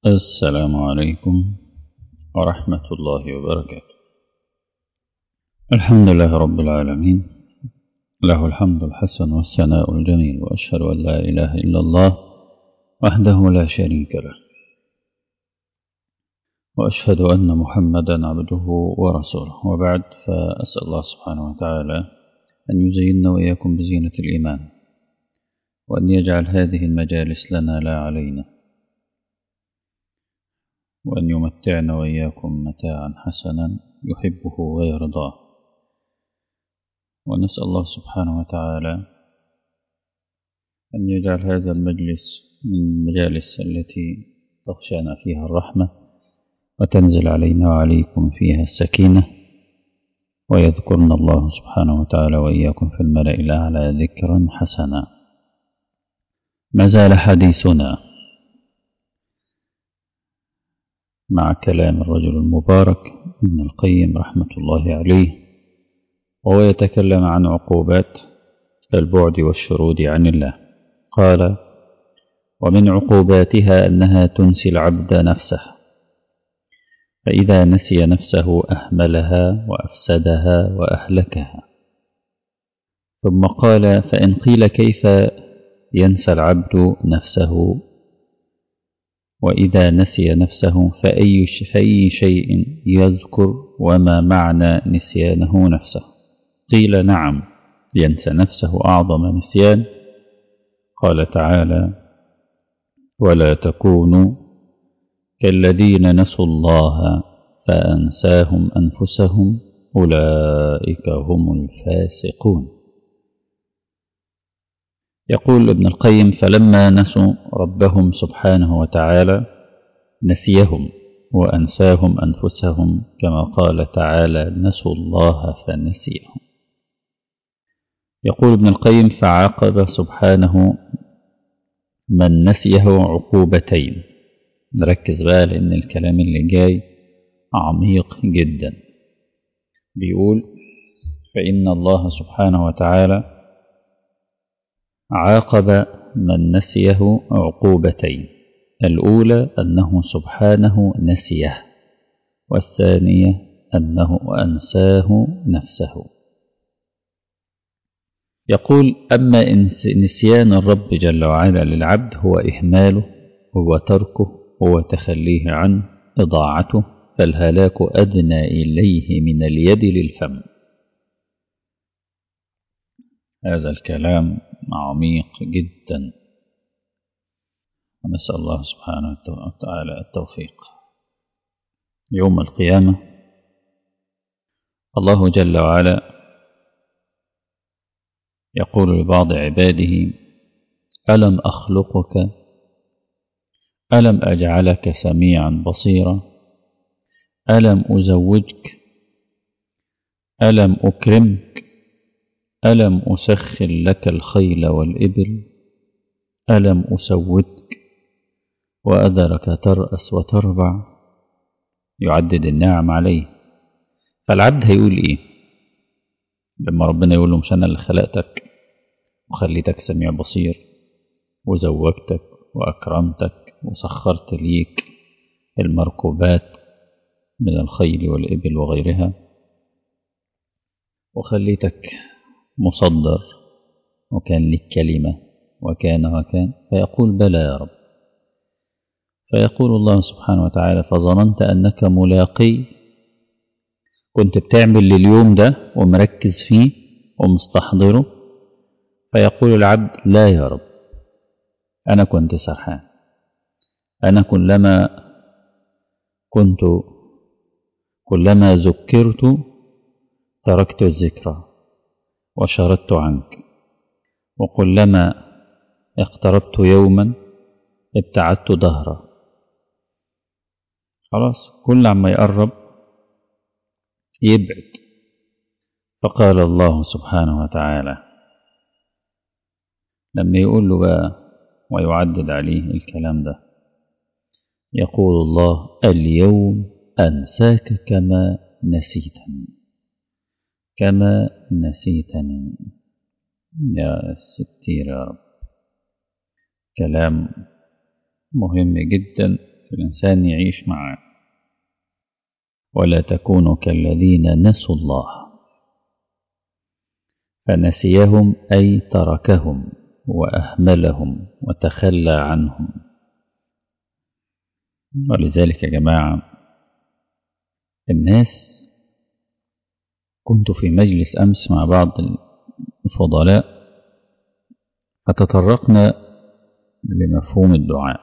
السلام عليكم ورحمة الله وبركاته الحمد لله رب العالمين له الحمد الحسن والثناء الجميل وأشهد أن لا إله إلا الله وحده لا شريك له وأشهد أن محمدا عبده ورسوله وبعد فأسأل الله سبحانه وتعالى أن يزيننا وإياكم بزينة الإيمان وأن يجعل هذه المجالس لنا لا علينا وأن يمتعنا وإياكم متاعا حسنا يحبه ويرضاه ونسأل الله سبحانه وتعالى أن يجعل هذا المجلس من المجالس التي تخشانا فيها الرحمة وتنزل علينا وعليكم فيها السكينة ويذكرنا الله سبحانه وتعالى وإياكم في الملأ الأعلى ذكرا حسنا ما زال حديثنا مع كلام الرجل المبارك ابن القيم رحمة الله عليه وهو يتكلم عن عقوبات البعد والشرود عن الله قال ومن عقوباتها أنها تنسي العبد نفسه فإذا نسي نفسه أهملها وأفسدها وأهلكها ثم قال فإن قيل كيف ينسى العبد نفسه وإذا نسي نفسه فأي, فأي شيء يذكر وما معنى نسيانه نفسه قيل نعم ينسى نفسه أعظم نسيان قال تعالى ولا تكونوا كالذين نسوا الله فأنساهم أنفسهم أولئك هم الفاسقون يقول ابن القيم فلما نسوا ربهم سبحانه وتعالى نسيهم وأنساهم أنفسهم كما قال تعالى نسوا الله فنسيهم يقول ابن القيم فعاقب سبحانه من نسيه عقوبتين نركز بقى لأن الكلام اللي جاي عميق جدا بيقول فإن الله سبحانه وتعالى عاقب من نسيه عقوبتين الأولى أنه سبحانه نسيه والثانية أنه أنساه نفسه يقول أما نسيان الرب جل وعلا للعبد هو إهماله هو تركه هو تخليه عنه إضاعته فالهلاك أدنى إليه من اليد للفم هذا الكلام عميق جدا ونسأل الله سبحانه وتعالى التوفيق يوم القيامة الله جل وعلا يقول لبعض عباده ألم أخلقك ألم أجعلك سميعا بصيرا ألم أزوجك ألم أكرمك ألم أسخر لك الخيل والإبل ألم أسودك وأذرك ترأس وتربع يعدد النعم عليه فالعبد هيقول إيه لما ربنا يقول له مش أنا اللي خلقتك وخليتك سميع بصير وزوجتك وأكرمتك وسخرت ليك المركوبات من الخيل والإبل وغيرها وخليتك مصدر وكان لك كلمة وكان وكان فيقول بلى يا رب فيقول الله سبحانه وتعالى فظننت أنك ملاقي كنت بتعمل لليوم ده ومركز فيه ومستحضره فيقول العبد لا يا رب أنا كنت سرحان أنا كلما كنت كلما ذكرت تركت الذكرى وشردت عنك وكلما اقتربت يوما ابتعدت ظهرا خلاص كل عما يقرب يبعد فقال الله سبحانه وتعالى لما يقول له بقى ويعدد عليه الكلام ده يقول الله اليوم أنساك كما نسيتني كما نسيتني يا ستير يا رب كلام مهم جدا الإنسان يعيش معاه ولا تكونوا كالذين نسوا الله فنسيهم أي تركهم وأهملهم وتخلى عنهم ولذلك يا جماعة الناس كنت في مجلس أمس مع بعض الفضلاء فتطرقنا لمفهوم الدعاء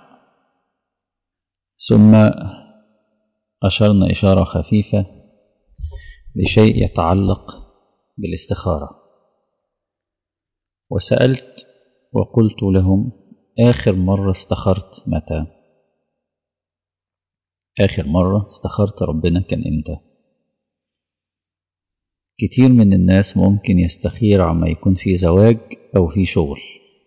ثم أشرنا إشارة خفيفة لشيء يتعلق بالاستخارة وسألت وقلت لهم آخر مرة استخرت متى آخر مرة استخرت ربنا كان إمتى كتير من الناس ممكن يستخير عما يكون في زواج أو في شغل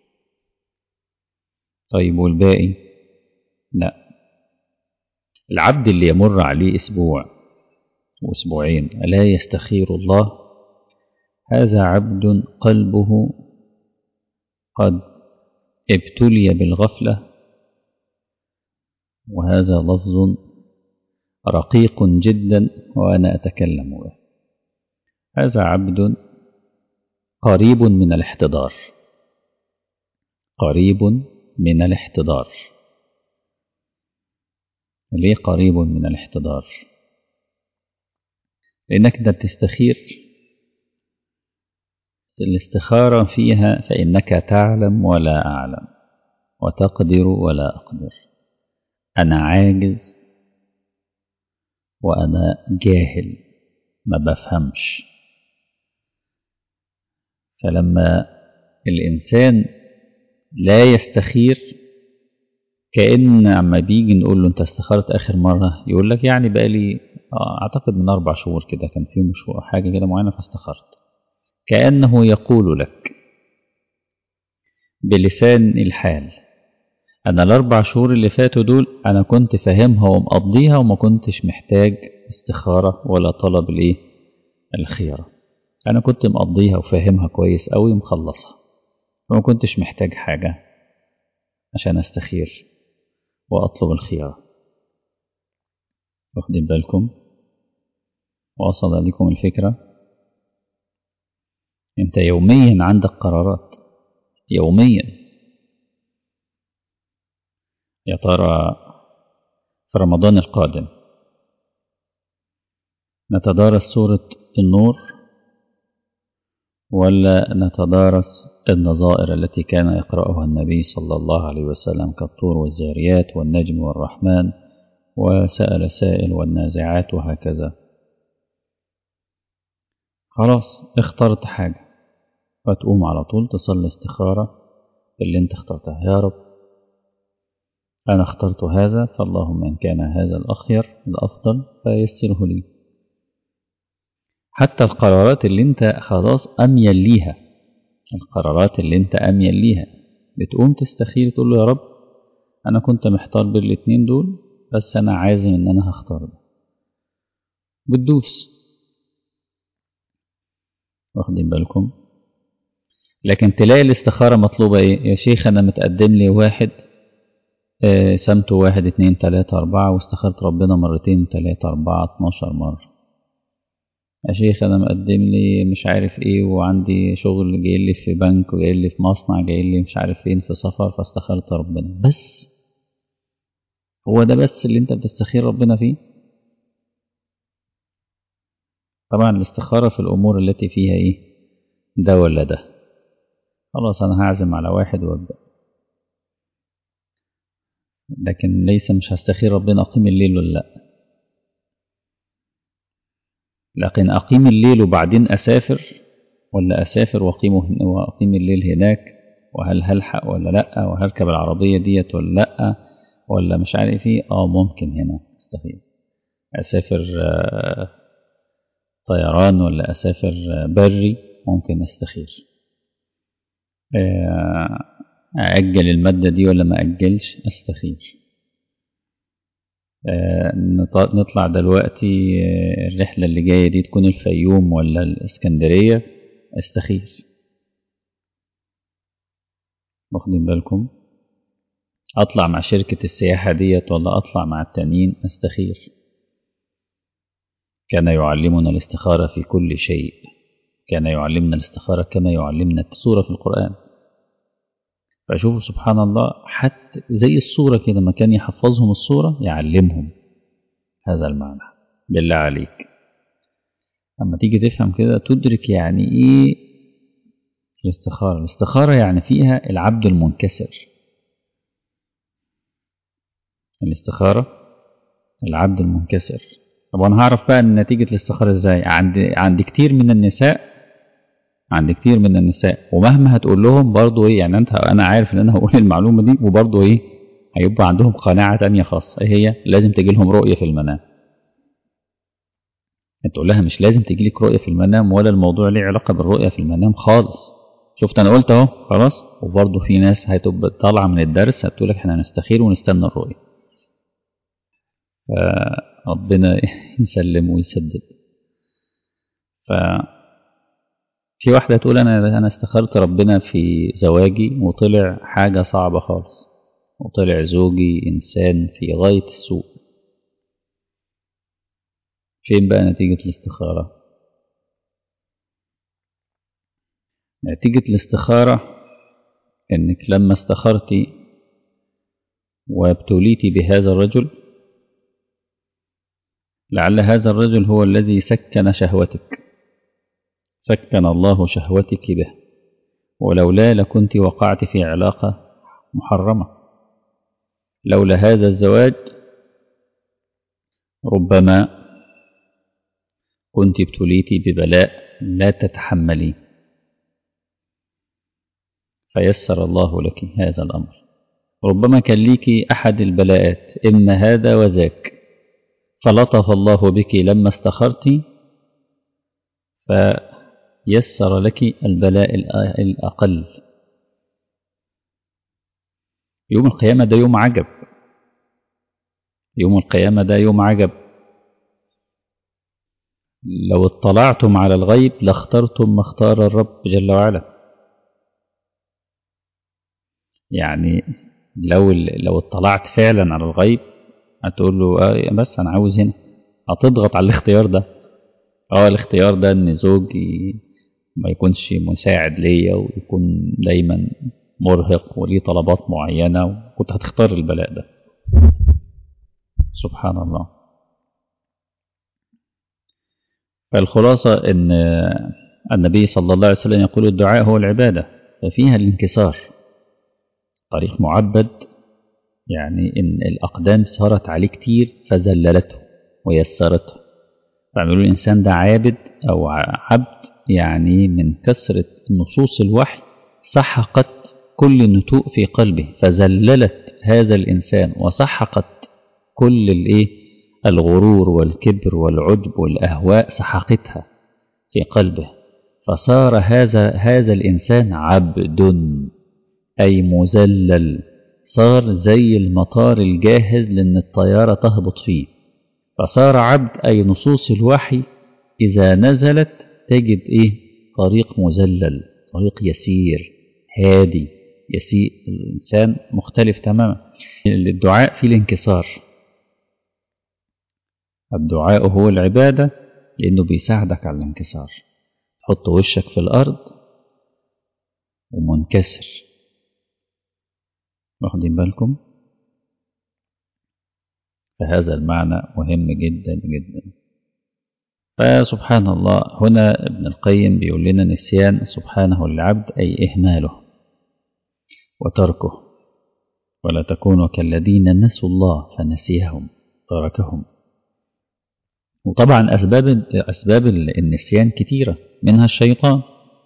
طيب والباقي لا العبد اللي يمر عليه أسبوع وأسبوعين لا يستخير الله هذا عبد قلبه قد ابتلي بالغفلة وهذا لفظ رقيق جدا وأنا أتكلم به هذا عبد قريب من الاحتضار قريب من الاحتضار ليه قريب من الاحتضار لأنك أنت بتستخير الاستخارة فيها فإنك تعلم ولا أعلم وتقدر ولا أقدر أنا عاجز وأنا جاهل ما بفهمش فلما الإنسان لا يستخير كأن عما بيجي نقول له أنت استخرت آخر مرة يقول لك يعني بقالي أعتقد من أربع شهور كده كان في مشروع حاجة كده معينة فاستخرت كأنه يقول لك بلسان الحال أنا الأربع شهور اللي فاتوا دول أنا كنت فاهمها ومقضيها وما كنتش محتاج استخارة ولا طلب الإيه الخيرة أنا كنت مقضيها وفاهمها كويس أوي ومخلصها وما كنتش محتاج حاجة عشان أستخير وأطلب الخيرة واخدين بالكم وصل لكم الفكرة أنت يوميا عندك قرارات يوميا يا ترى في رمضان القادم نتدارس سورة النور ولا نتدارس النظائر التي كان يقرأها النبي صلى الله عليه وسلم كالطور والزاريات والنجم والرحمن وسأل سائل والنازعات وهكذا خلاص اخترت حاجة فتقوم على طول تصلي استخارة اللي انت اخترتها يا رب أنا اخترت هذا فاللهم إن كان هذا الأخير الأفضل فيسره لي حتى القرارات اللي انت خلاص أميل ليها القرارات اللي انت أميل ليها بتقوم تستخير تقول له يا رب أنا كنت محتار بين الاتنين دول بس أنا عازم إن أنا هختار ده بتدوس واخدين بالكم لكن تلاقي الاستخارة مطلوبة ايه يا شيخ أنا متقدم لي واحد آه سمته واحد اتنين تلاتة أربعة واستخرت ربنا مرتين تلاتة أربعة اتناشر مرة يا شيخ أنا مقدم لي مش عارف إيه وعندي شغل جاي لي في بنك وجاي لي في مصنع جاي لي مش عارف فين في سفر فاستخرت ربنا بس هو ده بس اللي أنت بتستخير ربنا فيه طبعا الاستخارة في الأمور التي فيها إيه ده ولا ده خلاص أنا هعزم على واحد وأبدأ لكن ليس مش هستخير ربنا أقيم الليل ولا لأ لكن أقيم الليل وبعدين أسافر ولا أسافر وأقيم وأقيم الليل هناك وهل هلحق ولا لأ وهركب العربية ديت ولا لأ ولا مش عارف إيه آه ممكن هنا أستخير أسافر آه طيران ولا أسافر بري ممكن أستخير أأجل المادة دي ولا ما أجلش أستخير نطلع دلوقتي الرحلة اللي جاية دي تكون الفيوم ولا الإسكندرية أستخير واخدين بالكم أطلع مع شركة السياحة ديت ولا أطلع مع التانيين أستخير كان يعلمنا الاستخارة في كل شيء كان يعلمنا الاستخارة كما يعلمنا السورة في القرآن فشوفوا سبحان الله حتى زي الصورة كده ما كان يحفظهم الصورة يعلمهم هذا المعنى بالله عليك أما تيجي تفهم كده تدرك يعني إيه الاستخارة الاستخارة يعني فيها العبد المنكسر الاستخارة العبد المنكسر طب أنا هعرف بقى نتيجة الاستخارة إزاي عند عند كتير من النساء عند كتير من النساء ومهما هتقول لهم برضه ايه يعني انت انا عارف ان انا هقول المعلومه دي وبرضه ايه هيبقى عندهم قناعه تانية خاصه ايه هي لازم تجي لهم رؤيه في المنام انت تقول لها مش لازم تجي لك رؤيه في المنام ولا الموضوع ليه علاقه بالرؤيه في المنام خالص شفت انا قلت اهو خلاص وبرضه في ناس هتبقى طالعه من الدرس هتقول لك احنا هنستخير ونستنى الرؤيه فربنا يسلم ويسدد ف في واحدة تقول أنا أنا استخرت ربنا في زواجي وطلع حاجة صعبة خالص وطلع زوجي إنسان في غاية السوء فين بقى نتيجة الاستخارة نتيجة الاستخارة إنك لما استخرتي وابتليتي بهذا الرجل لعل هذا الرجل هو الذي سكن شهوتك سكن الله شهوتك به ولولا لكنت وقعت في علاقة محرمة لولا هذا الزواج ربما كنت ابتليت ببلاء لا تتحملين فيسر الله لك هذا الأمر ربما كان ليك أحد البلاءات إما هذا وذاك فلطف الله بك لما استخرت فيسر لك البلاء الأقل يوم القيامة ده يوم عجب يوم القيامة ده يوم عجب لو اطلعتم على الغيب لاخترتم ما اختار الرب جل وعلا يعني لو لو اطلعت فعلا على الغيب هتقول له آه بس انا عاوز هنا هتضغط على الاختيار ده اه الاختيار ده ان زوجي ما يكونش مساعد ليا ويكون دايما مرهق وليه طلبات معينة وكنت هتختار البلاء ده سبحان الله فالخلاصة ان النبي صلى الله عليه وسلم يقول الدعاء هو العبادة ففيها الانكسار طريق معبد يعني إن الأقدام صارت عليه كتير فذللته ويسرته فعملوا الإنسان ده عابد أو عبد يعني من كثرة نصوص الوحي سحقت كل نتوء في قلبه فذللت هذا الإنسان وسحقت كل الإيه الغرور والكبر والعجب والأهواء سحقتها في قلبه فصار هذا هذا الإنسان عبد أي مذلل صار زي المطار الجاهز لأن الطيارة تهبط فيه فصار عبد أي نصوص الوحي إذا نزلت تجد إيه طريق مذلل طريق يسير هادي يسير الإنسان مختلف تماما الدعاء في الانكسار الدعاء هو العبادة لأنه بيساعدك على الانكسار تحط وشك في الأرض ومنكسر واخدين بالكم فهذا المعنى مهم جدا جدا فسبحان الله هنا ابن القيم بيقول لنا نسيان سبحانه للعبد أي إهماله وتركه ولا تكونوا كالذين نسوا الله فنسيهم تركهم وطبعا أسباب أسباب النسيان كثيرة منها الشيطان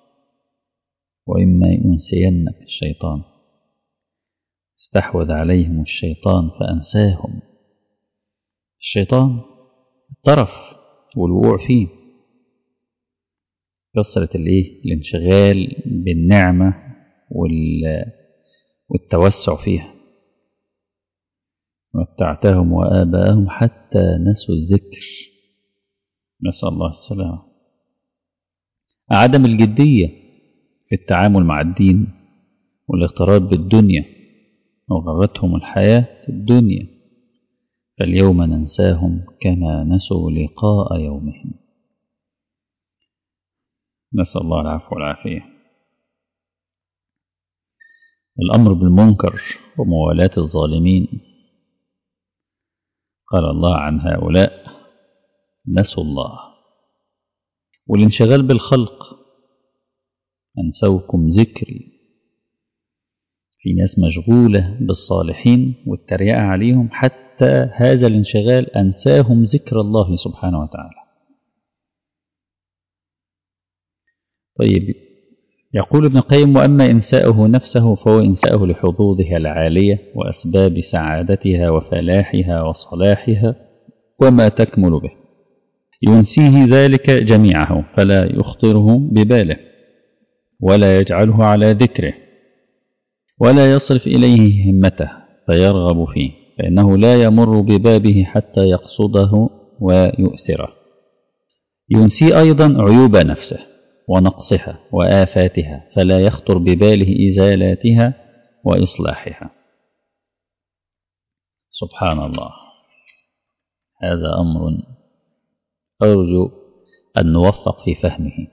وإما ينسينك الشيطان استحوذ عليهم الشيطان فأنساهم الشيطان الطرف والوقوع فيه كثرة الايه الانشغال بالنعمة والتوسع فيها متعتهم وآباءهم حتى نسوا الذكر نسأل الله السلامة عدم الجدية في التعامل مع الدين والاغترار بالدنيا وغرتهم الحياة الدنيا فاليوم ننساهم كما نسوا لقاء يومهم نسأل الله العفو والعافية الأمر بالمنكر وموالاة الظالمين قال الله عن هؤلاء نسوا الله والانشغال بالخلق أنسوكم ذكري في ناس مشغولة بالصالحين والتريقة عليهم حتى هذا الانشغال أنساهم ذكر الله سبحانه وتعالى طيب يقول ابن القيم وأما إنساؤه نفسه فهو إنساؤه لحظوظها العالية وأسباب سعادتها وفلاحها وصلاحها وما تكمل به ينسيه ذلك جميعه فلا يخطره بباله ولا يجعله على ذكره ولا يصرف إليه همته فيرغب فيه فإنه لا يمر ببابه حتى يقصده ويؤثره ينسي أيضا عيوب نفسه ونقصها وآفاتها فلا يخطر بباله إزالاتها وإصلاحها سبحان الله هذا أمر أرجو أن نوفق في فهمه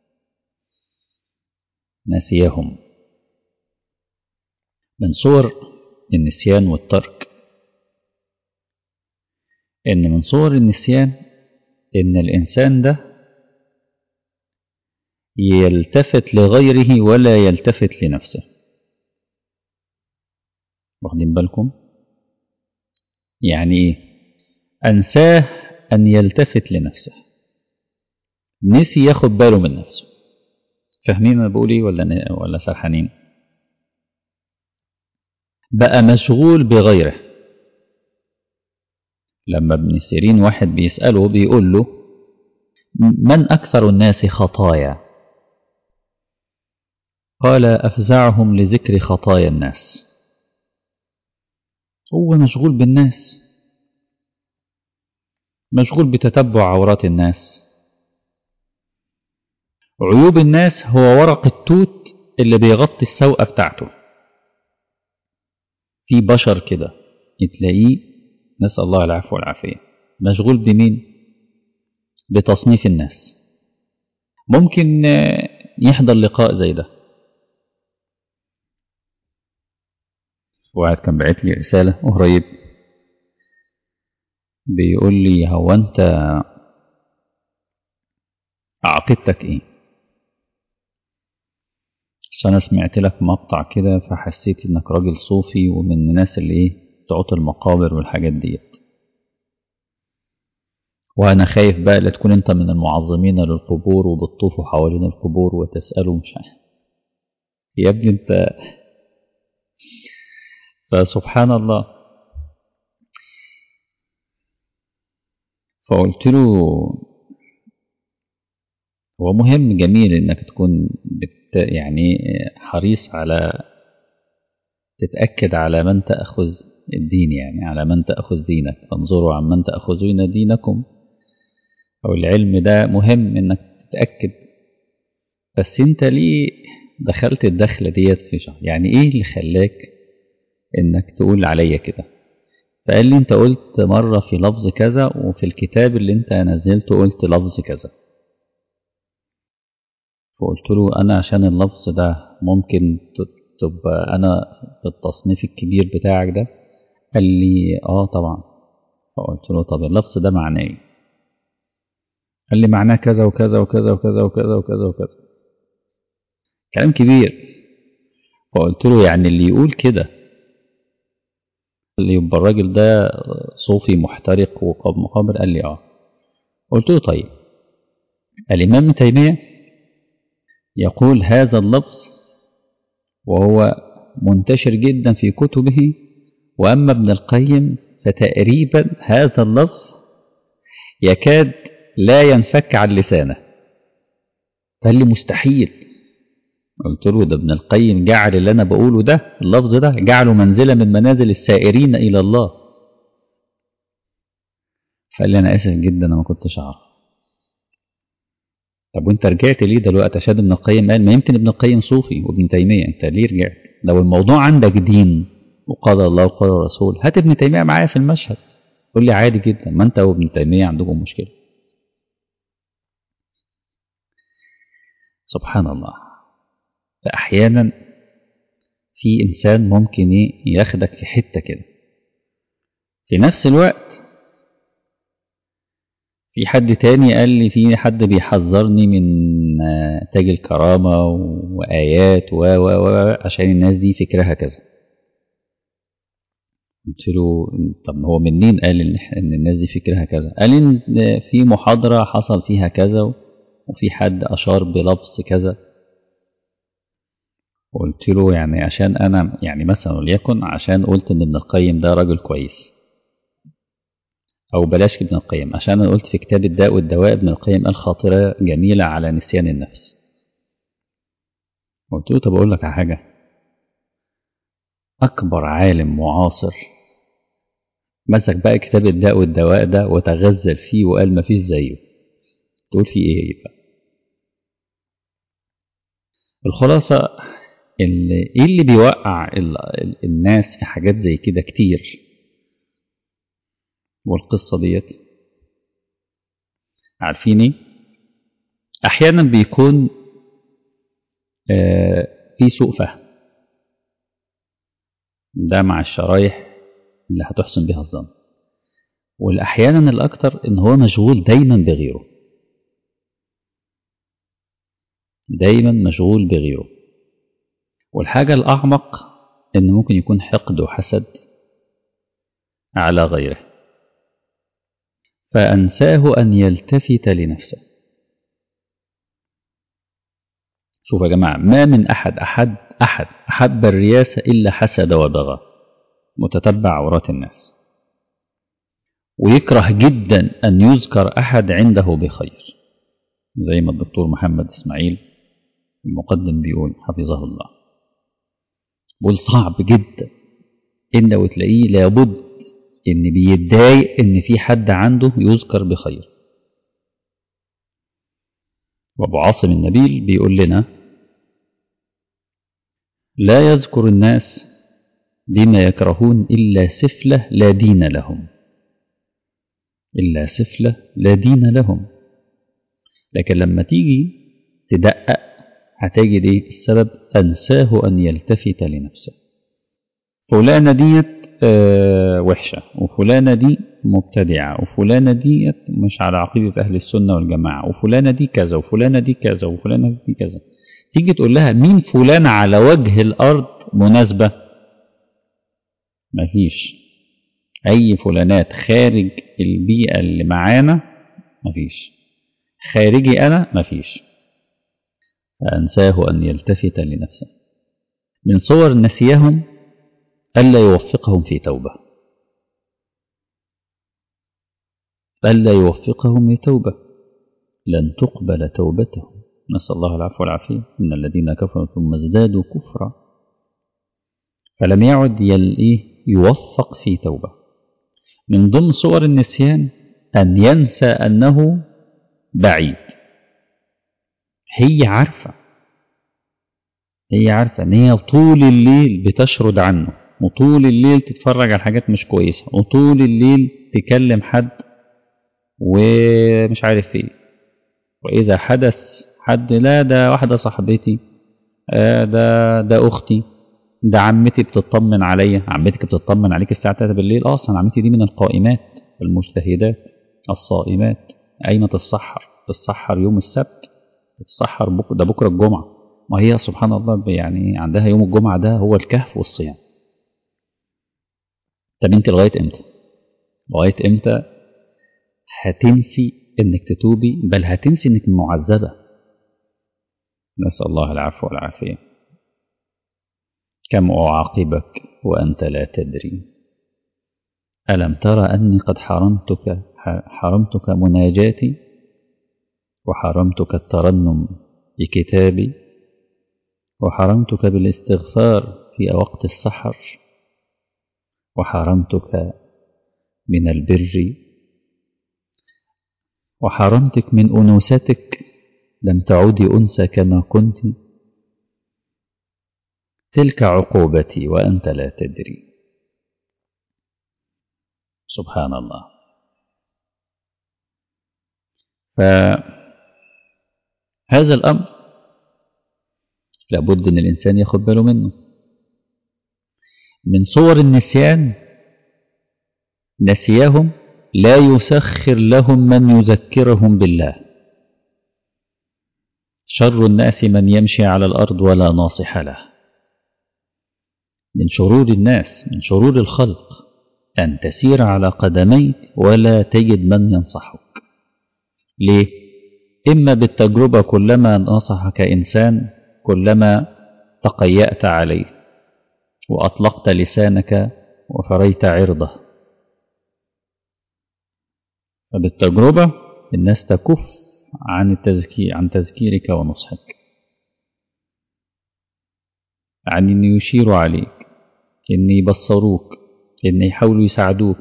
نسيهم من صور النسيان والترك إن من صور النسيان إن الإنسان ده يلتفت لغيره ولا يلتفت لنفسه واخدين بالكم يعني ايه انساه ان يلتفت لنفسه نسي ياخد باله من نفسه فاهمين انا بقول ايه ولا ولا سرحانين بقى مشغول بغيره لما ابن سيرين واحد بيسأله بيقول له من أكثر الناس خطايا قال أفزعهم لذكر خطايا الناس هو مشغول بالناس مشغول بتتبع عورات الناس عيوب الناس هو ورق التوت اللي بيغطي السوءة بتاعته في بشر كده تلاقيه نسأل الله العفو والعافية مشغول بمين بتصنيف الناس ممكن يحضر لقاء زي ده واحد كان بعت لي رسالة قريب بيقول لي هو أنت عقيدتك إيه؟ عشان أنا سمعت لك مقطع كده فحسيت إنك راجل صوفي ومن الناس اللي إيه تعوط المقابر والحاجات ديت وأنا خايف بقى لا تكون أنت من المعظمين للقبور وبتطوفوا حوالين القبور وتسألوا مش عارف يا ابني أنت فسبحان الله فقلت له هو مهم جميل انك تكون بت يعني حريص على تتأكد على من تأخذ الدين يعني على من تأخذ دينك فانظروا عن من تأخذون دينكم أو العلم ده مهم انك تتأكد بس انت ليه دخلت الدخلة ديت في شهر يعني ايه اللي خلاك انك تقول عليا كده فقال لي انت قلت مرة في لفظ كذا وفي الكتاب اللي انت نزلته قلت لفظ كذا فقلت له انا عشان اللفظ ده ممكن تبقى انا في التصنيف الكبير بتاعك ده قال لي اه طبعا فقلت له طب اللفظ ده معناه ايه قال لي معناه كذا وكذا وكذا وكذا وكذا وكذا وكذا كلام كبير فقلت له يعني اللي يقول كده اللي يبقى الراجل ده صوفي محترق وقاب مقابر قال لي اه قلت له طيب الإمام ابن تيمية يقول هذا اللفظ وهو منتشر جدا في كتبه وأما ابن القيم فتقريبا هذا اللفظ يكاد لا ينفك عن لسانه قال لي مستحيل قلت له ده ابن القيم جعل اللي انا بقوله ده اللفظ ده جعله منزله من منازل السائرين الى الله فقال لي انا اسف جدا انا ما كنتش اعرف طب وانت رجعت ليه دلوقتي عشان ابن القيم قال ما يمكن ابن القيم صوفي وابن تيميه انت ليه رجعت لو الموضوع عندك دين وقال الله وقال الرسول هات ابن تيمية معايا في المشهد قول لي عادي جدا ما انت وابن تيمية عندكم مشكلة سبحان الله فأحيانا في إنسان ممكن ياخدك في حتة كده في نفس الوقت في حد تاني قال لي في حد بيحذرني من تاج الكرامة وآيات و و و عشان الناس دي فكرها كذا قلت له طب هو منين قال ان الناس دي فكرها كذا قال ان في محاضرة حصل فيها كذا وفي حد أشار بلفظ كذا قلت له يعني عشان أنا يعني مثلا وليكن عشان قلت إن ابن القيم ده راجل كويس أو بلاش ابن القيم عشان أنا قلت في كتاب الداء والدواء ابن القيم قال خاطرة جميلة على نسيان النفس قلت له طب أقول لك على حاجة أكبر عالم معاصر مسك بقى كتاب الداء والدواء ده وتغزل فيه وقال مفيش زيه تقول فيه إيه يبقى الخلاصة اللي إيه اللي بيوقع الناس في حاجات زي كده كتير والقصة ديت عارفين ايه احيانا بيكون آه في سوء فهم ده مع الشرايح اللي هتحسن بها الظن والاحيانا الاكتر ان هو مشغول دايما بغيره دايما مشغول بغيره والحاجة الأعمق إن ممكن يكون حقد وحسد على غيره فأنساه أن يلتفت لنفسه شوف يا جماعة ما من أحد أحد أحد أحب الرياسة إلا حسد وبغى متتبع عورات الناس ويكره جدا أن يذكر أحد عنده بخير زي ما الدكتور محمد إسماعيل المقدم بيقول حفظه الله بيقول صعب جدا إن وتلاقيه لابد ان بيتضايق ان في حد عنده يذكر بخير وابو عاصم النبيل بيقول لنا لا يذكر الناس بما يكرهون الا سفله لا دين لهم الا سفله لا دين لهم لكن لما تيجي تدقق هتجد ايه السبب انساه ان يلتفت لنفسه فلانه ديت آه وحشة وفلانة دي مبتدعة وفلانة دي مش على عقيدة أهل السنة والجماعة وفلانة دي كذا وفلانة دي كذا وفلانة دي كذا تيجي تقول لها مين فلانة على وجه الأرض مناسبة مفيش أي فلانات خارج البيئة اللي معانا مفيش خارجي أنا مفيش فأنساه أن يلتفت لنفسه من صور نسيهم ألا يوفقهم في توبة ألا يوفقهم لتوبة لن تقبل توبتهم نسأل الله العفو والعافية إن الذين كفروا ثم ازدادوا كفرا فلم يعد يوفق في توبة من ضمن صور النسيان أن ينسى أنه بعيد هي عارفة هي عارفة أن هي طول الليل بتشرد عنه وطول الليل تتفرج على حاجات مش كويسة وطول الليل تكلم حد ومش عارف ايه وإذا حدث حد لا ده واحدة صاحبتي آه ده ده أختي ده عمتي بتطمن عليا عمتك بتطمن عليك الساعة 3 بالليل أصلا عمتي دي من القائمات المجتهدات الصائمات أين تتسحر تتسحر يوم السبت تتسحر بك ده بكرة الجمعة ما هي سبحان الله يعني عندها يوم الجمعة ده هو الكهف والصيام طب انت لغايه امتى لغايه امتى هتنسي انك تتوبي بل هتنسي انك معذبه نسال الله العفو والعافيه كم اعاقبك وانت لا تدري الم ترى اني قد حرمتك حرمتك مناجاتي وحرمتك الترنم بكتابي وحرمتك بالاستغفار في وقت السحر وحرمتك من البر وحرمتك من أنوثتك لم تعودي أنثى كما كنت تلك عقوبتي وأنت لا تدري سبحان الله فهذا الأمر لابد أن الإنسان ياخد باله منه من صور النسيان نسيهم لا يسخر لهم من يذكرهم بالله شر الناس من يمشي على الأرض ولا ناصح له من شرور الناس من شرور الخلق أن تسير على قدميك ولا تجد من ينصحك ليه؟ إما بالتجربة كلما نصحك إنسان كلما تقيأت عليه وأطلقت لسانك وفريت عرضه فبالتجربة الناس تكف عن التذكير عن تذكيرك ونصحك عن أن يشيروا عليك أن يبصروك أن يحاولوا يساعدوك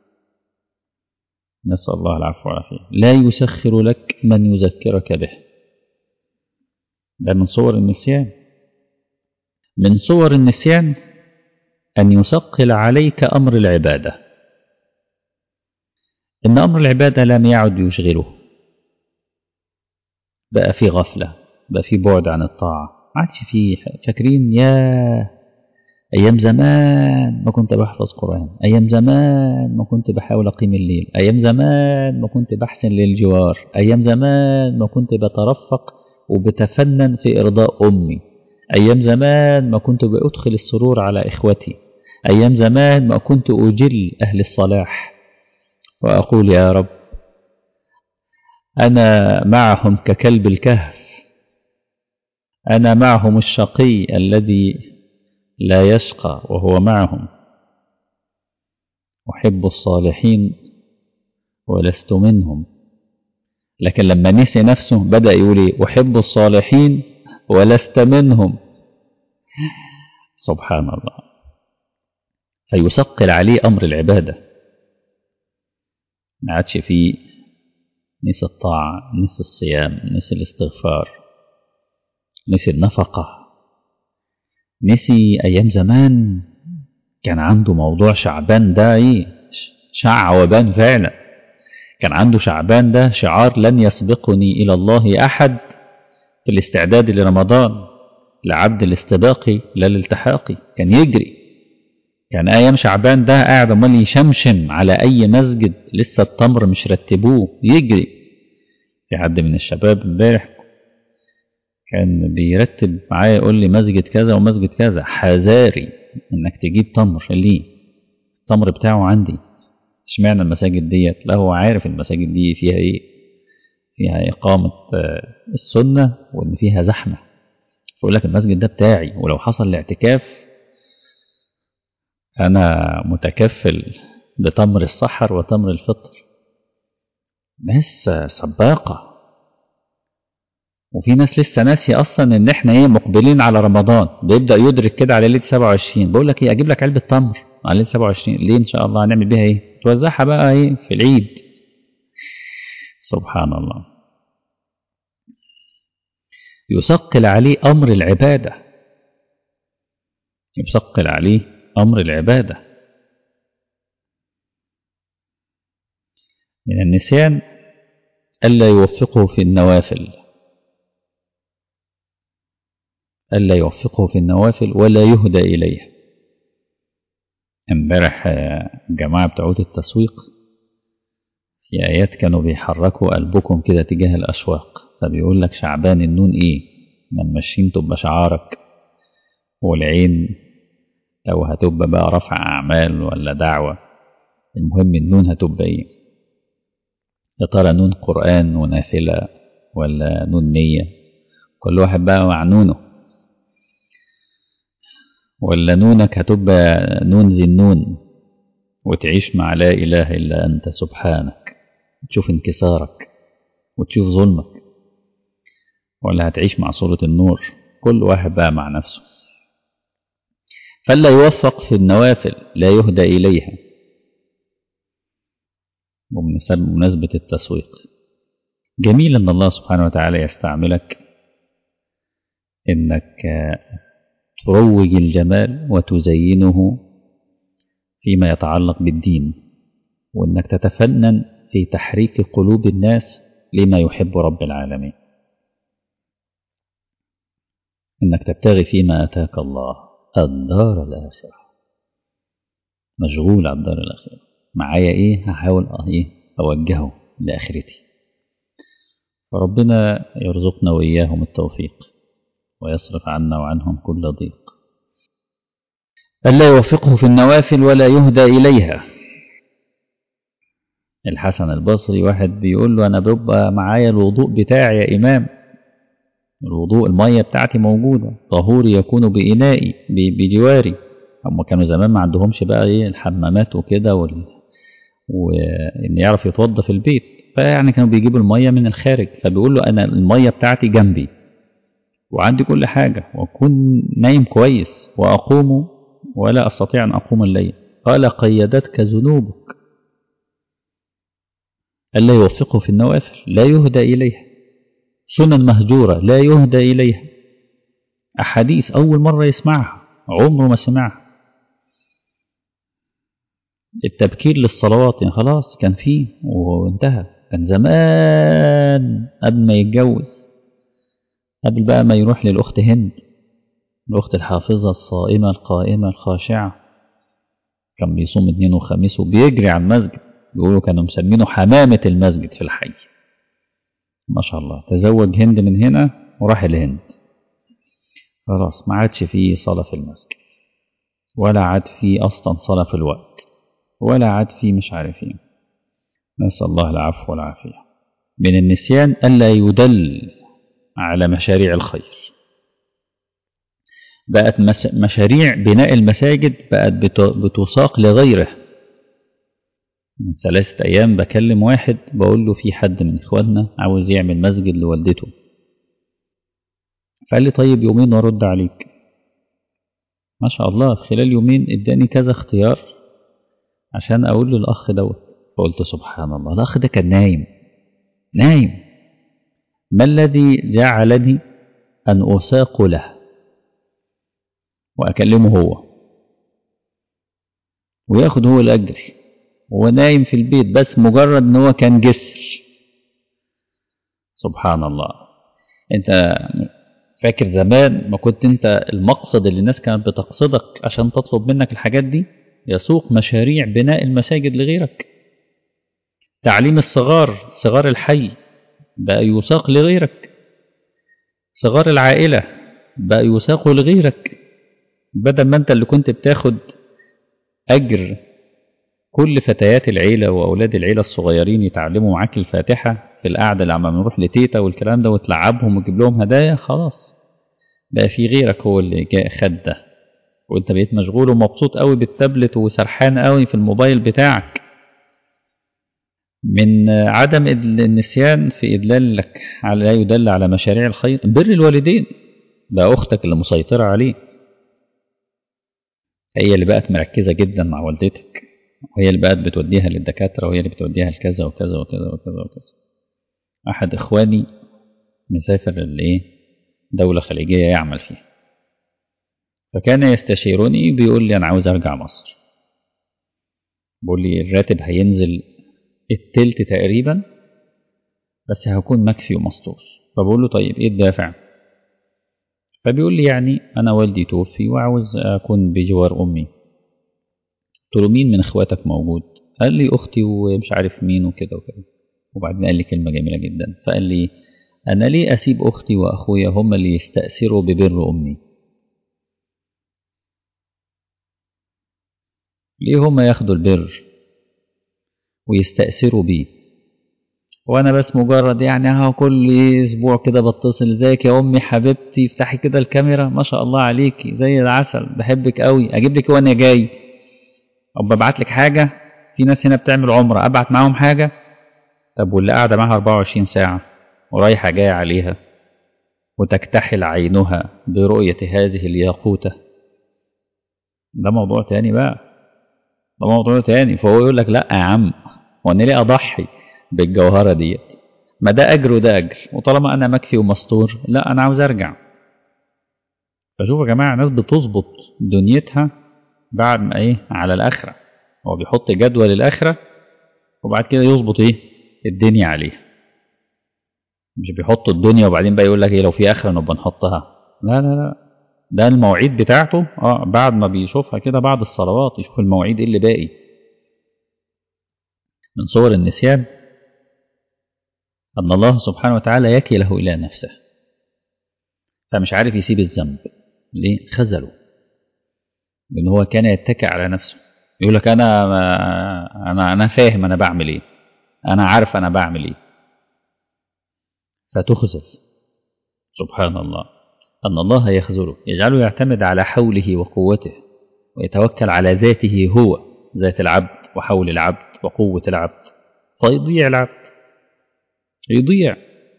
نسأل الله العفو والعافية لا يسخر لك من يذكرك به ده من صور النسيان من صور النسيان أن يثقل عليك أمر العبادة إن أمر العبادة لم يعد يشغله بقى في غفلة بقى في بعد عن الطاعة ما عادش فيه فاكرين يا أيام زمان ما كنت بحفظ قرآن أيام زمان ما كنت بحاول أقيم الليل أيام زمان ما كنت بحسن للجوار أيام زمان ما كنت بترفق وبتفنن في إرضاء أمي أيام زمان ما كنت بأدخل السرور على إخوتي أيام زمان ما كنت أجل أهل الصلاح وأقول يا رب أنا معهم ككلب الكهف أنا معهم الشقي الذي لا يشقى وهو معهم أحب الصالحين ولست منهم لكن لما نسي نفسه بدأ يقول إيه أحب الصالحين ولست منهم سبحان الله فيثقل عليه أمر العبادة ما عادش فيه نسي الطاعة نسي الصيام نسي الاستغفار نسي النفقة نسي أيام زمان كان عنده موضوع شعبان ده إيه شع وبان فعلا كان عنده شعبان ده شعار لن يسبقني إلى الله أحد في الاستعداد لرمضان لعبد الاستباقي لا للالتحاقي كان يجري كان أيام شعبان ده قاعد امال يشمشم على أي مسجد لسه التمر مش رتبوه يجري في حد من الشباب امبارح كان بيرتب معايا يقول لي مسجد كذا ومسجد كذا حذاري انك تجيب تمر ليه التمر بتاعه عندي اشمعنى المساجد ديت لا هو عارف المساجد دي فيها ايه فيها إقامة السنة وإن فيها زحمة يقول لك المسجد ده بتاعي ولو حصل الاعتكاف أنا متكفل بتمر السحر وتمر الفطر ناس سباقة وفي ناس لسه ناسي أصلا إن إحنا إيه مقبلين على رمضان بيبدأ يدرك كده على ليلة 27 بقول لك إيه أجيب لك علبة تمر على ليلة 27 ليه إن شاء الله هنعمل بيها إيه؟ توزعها بقى إيه في العيد سبحان الله يثقل عليه أمر العبادة يثقل عليه أمر العبادة من النسيان ألا يوفقه في النوافل ألا يوفقه في النوافل ولا يهدى إليه امبارح الجماعة بتوع التسويق في آيات كانوا بيحركوا قلبكم كده تجاه الأشواق فبيقول لك شعبان النون إيه لما ماشيين تبقى شعارك والعين لو هتبقى بقى رفع أعمال ولا دعوة المهم النون هتبقى إيه يا ترى نون قرآن ونافلة ولا نون نية كل واحد بقى مع نونه ولا نونك هتبقى نون ذي النون وتعيش مع لا إله إلا أنت سبحانك تشوف انكسارك وتشوف ظلمك ولا هتعيش مع صورة النور كل واحد بقى مع نفسه فلا يوفق في النوافل لا يهدى إليها بمناسبة التسويق جميل أن الله سبحانه وتعالى يستعملك إنك تروج الجمال وتزينه فيما يتعلق بالدين وإنك تتفنن في تحريك قلوب الناس لما يحب رب العالمين إنك تبتغي فيما أتاك الله الدار الآخرة مشغول على الدار الآخرة معايا إيه هحاول إيه أوجهه لآخرتي فربنا يرزقنا وإياهم التوفيق ويصرف عنا وعنهم كل ضيق ألا يوفقه في النوافل ولا يهدى إليها الحسن البصري واحد بيقول له أنا بيبقى معايا الوضوء بتاعي يا إمام الوضوء المية بتاعتي موجودة طهوري يكون بإنائي بجواري هم كانوا زمان ما عندهمش بقى ايه الحمامات وكده وال... وان يعرف يتوضى في البيت فيعني كانوا بيجيبوا المية من الخارج فبيقول له انا المية بتاعتي جنبي وعندي كل حاجة واكون نايم كويس واقوم ولا استطيع ان اقوم الليل قال قيدتك ذنوبك ألا يوفقه في النوافل لا يهدى إليها سنن مهجورة لا يهدى إليها أحاديث أول مرة يسمعها عمره ما سمعها التبكير للصلوات يعني خلاص كان فيه وانتهى كان زمان قبل ما يتجوز قبل بقى ما يروح للأخت هند الأخت الحافظة الصائمة القائمة الخاشعة كان بيصوم اثنين وخميس وبيجري على المسجد بيقولوا كانوا مسمينه حمامة المسجد في الحي ما شاء الله تزوج هند من هنا وراح الهند خلاص ما عادش فيه صلاة في المسجد ولا عاد فيه أصلا صلاة في الوقت ولا عاد فيه مش عارفين نسأل الله العفو والعافية من النسيان ألا يدل على مشاريع الخير بقت مشاريع بناء المساجد بقت بتساق لغيره من ثلاثة أيام بكلم واحد بقول له في حد من إخواننا عاوز يعمل مسجد لوالدته فقال لي طيب يومين وارد عليك ما شاء الله خلال يومين اداني كذا اختيار عشان اقول للاخ دوت فقلت سبحان الله الاخ ده كان نايم نايم ما الذي جعلني ان اساق له واكلمه هو وياخد هو الاجر وهو نايم في البيت بس مجرد ان هو كان جسر سبحان الله انت فاكر زمان ما كنت انت المقصد اللي الناس كانت بتقصدك عشان تطلب منك الحاجات دي يسوق مشاريع بناء المساجد لغيرك تعليم الصغار صغار الحي بقى يساق لغيرك صغار العائلة بقى يساق لغيرك بدل ما انت اللي كنت بتاخد أجر كل فتيات العيلة وأولاد العيلة الصغيرين يتعلموا معاك الفاتحة في القعدة لما بنروح لتيتا والكلام ده وتلعبهم وتجيب لهم هدايا خلاص بقى في غيرك هو اللي جاء خد ده وانت بقيت مشغول ومبسوط قوي بالتابلت وسرحان قوي في الموبايل بتاعك من عدم النسيان في إدلالك على لا يدل على مشاريع الخير بر الوالدين بقى أختك اللي مسيطرة عليه هي اللي بقت مركزة جدا مع والدتك وهي اللي بقت بتوديها للدكاترة وهي اللي بتوديها لكذا وكذا وكذا وكذا وكذا أحد إخواني مسافر الإيه دولة خليجية يعمل فيها فكان يستشيرني بيقول لي أنا عاوز أرجع مصر بيقول لي الراتب هينزل التلت تقريبا بس هكون مكفي ومستور فبقول له طيب إيه الدافع فبيقول لي يعني أنا والدي توفي وعاوز أكون بجوار أمي قلت له مين من إخواتك موجود قال لي أختي ومش عارف مين وكده وكده وبعدين قال لي كلمة جميلة جدا فقال لي أنا ليه أسيب أختي وأخويا هم اللي يستأثروا ببر أمي ليه هم ياخدوا البر ويستأثروا بيه وانا بس مجرد يعني اهو كل اسبوع كده بتصل ازيك يا امي حبيبتي افتحي كده الكاميرا ما شاء الله عليكي زي العسل بحبك قوي اجيب لك وانا جاي او ببعت لك حاجه في ناس هنا بتعمل عمره ابعت معاهم حاجه طب واللي قاعده معاها 24 ساعه ورايحه جايه عليها وتكتحل عينها برؤيه هذه الياقوته ده موضوع تاني بقى ده موضوع تاني فهو يقول لك لا يا عم وانا ليه اضحي بالجوهرة ديت ما ده أجر وده أجر وطالما أنا مكفي ومستور لا أنا عاوز أرجع فشوفوا يا جماعة ناس بتظبط دنيتها بعد ما إيه على الآخرة هو بيحط جدول الآخرة وبعد كده يظبط ايه الدنيا عليها مش بيحطوا الدنيا وبعدين بقى يقول لك ايه لو في اخره نبقى نحطها لا لا لا ده المواعيد بتاعته اه بعد ما بيشوفها كده بعد الصلوات يشوف المواعيد ايه اللي باقي من صور النسيان أن الله سبحانه وتعالى يكله إلى نفسه فمش عارف يسيب الذنب ليه خذله لأن هو كان يتكئ على نفسه يقول لك أنا أنا أنا فاهم أنا بعمل إيه أنا عارف أنا بعمل إيه فتخذل سبحان الله أن الله يخذله يجعله يعتمد على حوله وقوته ويتوكل على ذاته هو ذات العبد وحول العبد وقوة العبد فيضيع العبد يضيع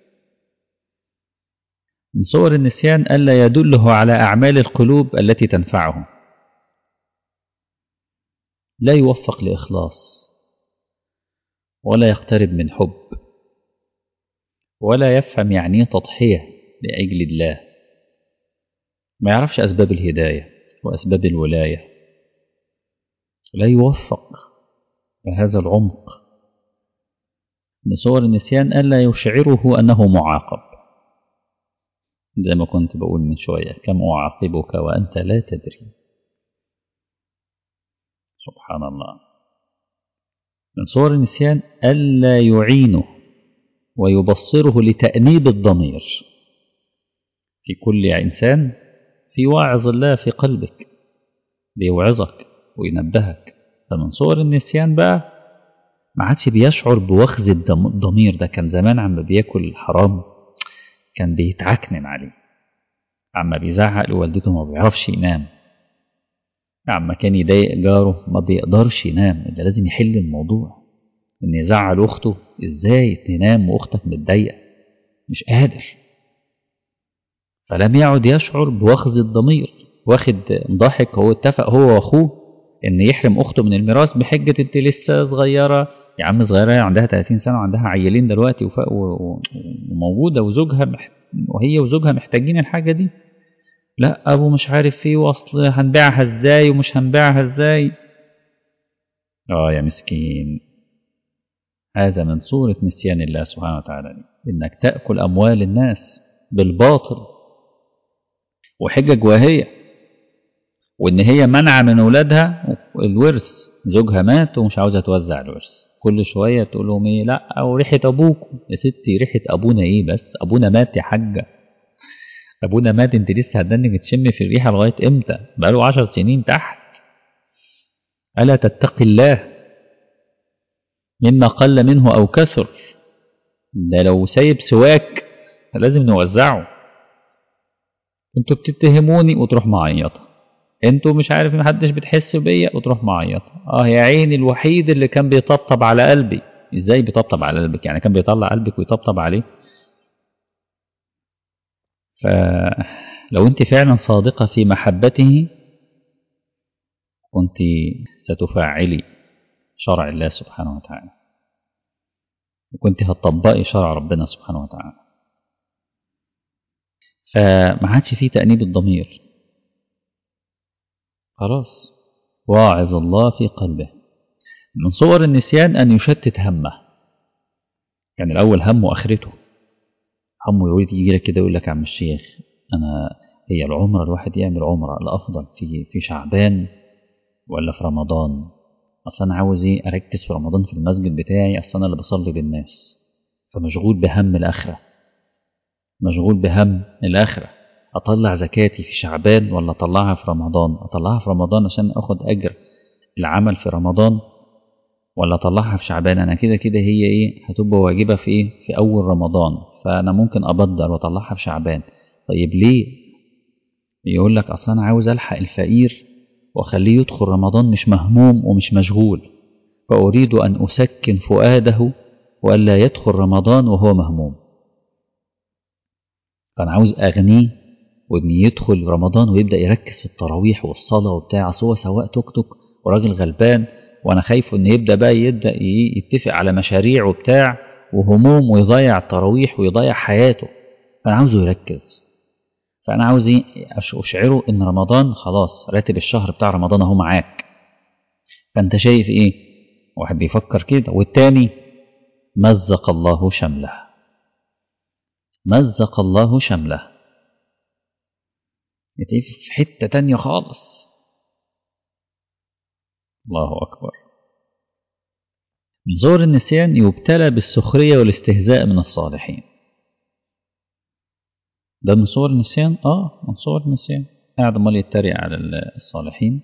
من صور النسيان ألا يدله على أعمال القلوب التي تنفعه لا يوفق لإخلاص ولا يقترب من حب ولا يفهم يعني تضحية لأجل الله ما يعرفش أسباب الهداية وأسباب الولاية لا يوفق لهذا العمق من صور النسيان ألا يشعره أنه معاقب زي ما كنت بقول من شوية كم أعاقبك وأنت لا تدري سبحان الله من صور النسيان ألا يعينه ويبصره لتأنيب الضمير في كل إنسان في واعظ الله في قلبك بيوعظك وينبهك فمن صور النسيان بقى ما عادش بيشعر بوخز الضمير ده كان زمان عم بياكل الحرام كان بيتعكنن عليه عما بيزعق لوالدته ما بيعرفش ينام عما كان يضايق جاره ما بيقدرش ينام إلا لازم يحل الموضوع إن يزعل أخته إزاي تنام وأختك متضايقة مش قادر فلم يعد يشعر بوخز الضمير واخد ضحك هو اتفق هو وأخوه إن يحرم أخته من الميراث بحجة أنت لسه صغيرة يا عم صغيرة عندها 30 سنة وعندها عيلين دلوقتي وموجودة وزوجها محت... وهي وزوجها محتاجين الحاجة دي لا أبو مش عارف ايه وأصل هنبيعها ازاي ومش هنبيعها ازاي اه يا مسكين هذا من صورة نسيان الله سبحانه وتعالى إنك تأكل أموال الناس بالباطل وحجج واهية وإن هي منع من أولادها الورث زوجها مات ومش عاوزة توزع الورث كل شوية تقول لهم إيه لا أو ريحة أبوكم يا ستي ريحة أبونا إيه بس أبونا مات يا حاجة أبونا مات أنت لسه هتدنك تشم في الريحة لغاية إمتى بقاله عشر سنين تحت ألا تتقي الله مما قل منه أو كثر ده لو سايب سواك لازم نوزعه انتوا بتتهموني وتروح معيطة انتوا مش عارف محدش بتحس بيا وتروح معيطة اه يا عيني الوحيد اللي كان بيطبطب على قلبي ازاي بيطبطب على قلبك يعني كان بيطلع قلبك ويطبطب عليه فلو انت فعلا صادقة في محبته كنت ستفعلي شرع الله سبحانه وتعالى وكنت هتطبقي شرع ربنا سبحانه وتعالى فما عادش فيه تأنيب الضمير خلاص واعظ الله في قلبه من صور النسيان أن يشتت همه يعني الأول همه آخرته همه يريد يجي لك كده يقول لك يا عم الشيخ أنا هي العمرة الواحد يعمل عمرة الأفضل في في شعبان ولا في رمضان أصل أنا عاوز إيه أركز في رمضان في المسجد بتاعي أصل أنا اللي بصلي بالناس فمشغول بهم الآخرة مشغول بهم الآخرة أطلع زكاتي في شعبان ولا أطلعها في رمضان أطلعها في رمضان عشان أخد أجر العمل في رمضان ولا أطلعها في شعبان أنا كده كده هي إيه هتبقى واجبة في إيه في أول رمضان فأنا ممكن أبدر وأطلعها في شعبان طيب ليه يقول لك أصل أنا عاوز ألحق الفقير وأخليه يدخل رمضان مش مهموم ومش مشغول فأريد أن أسكن فؤاده وألا يدخل رمضان وهو مهموم فأنا عاوز أغنيه وإن يدخل رمضان ويبدأ يركز في التراويح والصلاة وبتاع أصل هو سواق توك توك وراجل غلبان وأنا خايف إن يبدأ بقى يبدأ يتفق على مشاريع وبتاع وهموم ويضيع التراويح ويضيع حياته فأنا عاوزه يركز فأنا عاوز إيه أشعره إن رمضان خلاص راتب الشهر بتاع رمضان أهو معاك فأنت شايف إيه واحد بيفكر كده والتاني مزق الله شمله مزق الله شمله بتلاقيه في حتة تانية خالص الله أكبر من زور النسيان يبتلى بالسخرية والاستهزاء من الصالحين ده من صور النسيان اه من صور النسيان قاعد امال يتريق على الصالحين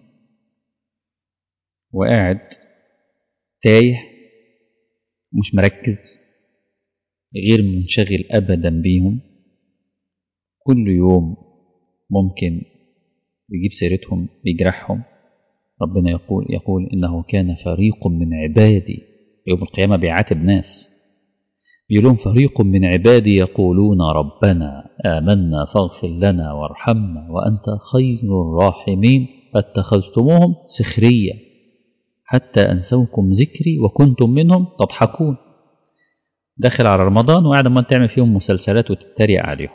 وقاعد تايه مش مركز غير منشغل ابدا بيهم كل يوم ممكن يجيب سيرتهم يجرحهم ربنا يقول يقول انه كان فريق من عبادي يوم القيامه بيعاتب ناس يقولون فريق من عبادي يقولون ربنا آمنا فاغفر لنا وارحمنا وأنت خير الراحمين فاتخذتموهم سخرية حتى أنسوكم ذكري وكنتم منهم تضحكون داخل على رمضان وقاعد ما تعمل فيهم مسلسلات وتتريق عليهم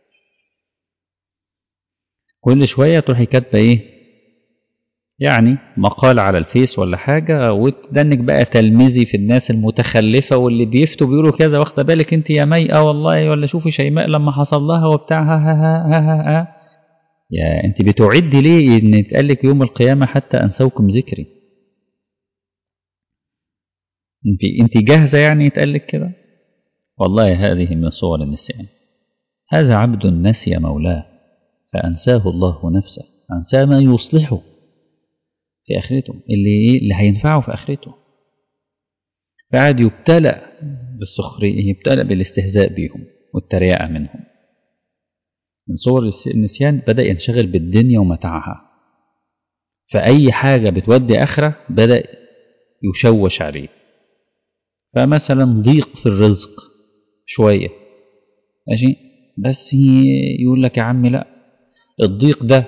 كل شوية تروحي كاتبة إيه يعني مقال على الفيس ولا حاجة وتدنك بقى تلميذي في الناس المتخلفة واللي بيفتوا بيقولوا كذا واخدة بالك انت يا مي اه والله ولا شوفي شيماء لما حصل لها وبتاع ها ها ها ها ها, ها. يا انت بتعدي ليه ان يتقال لك يوم القيامة حتى انسوكم ذكري انت انت جاهزة يعني يتقال لك كده والله هذه من صور النسيان هذا عبد نسي مولاه فأنساه الله نفسه أنساه ما يصلحه في آخرته اللي إيه اللي هينفعه في آخرته فقعد يبتلى بالسخرية يبتلى بالاستهزاء بيهم والتريقة منهم من صور النسيان بدأ ينشغل بالدنيا ومتاعها فأي حاجة بتودي آخرة بدأ يشوش عليه فمثلا ضيق في الرزق شوية ماشي بس يقول لك يا عم لا الضيق ده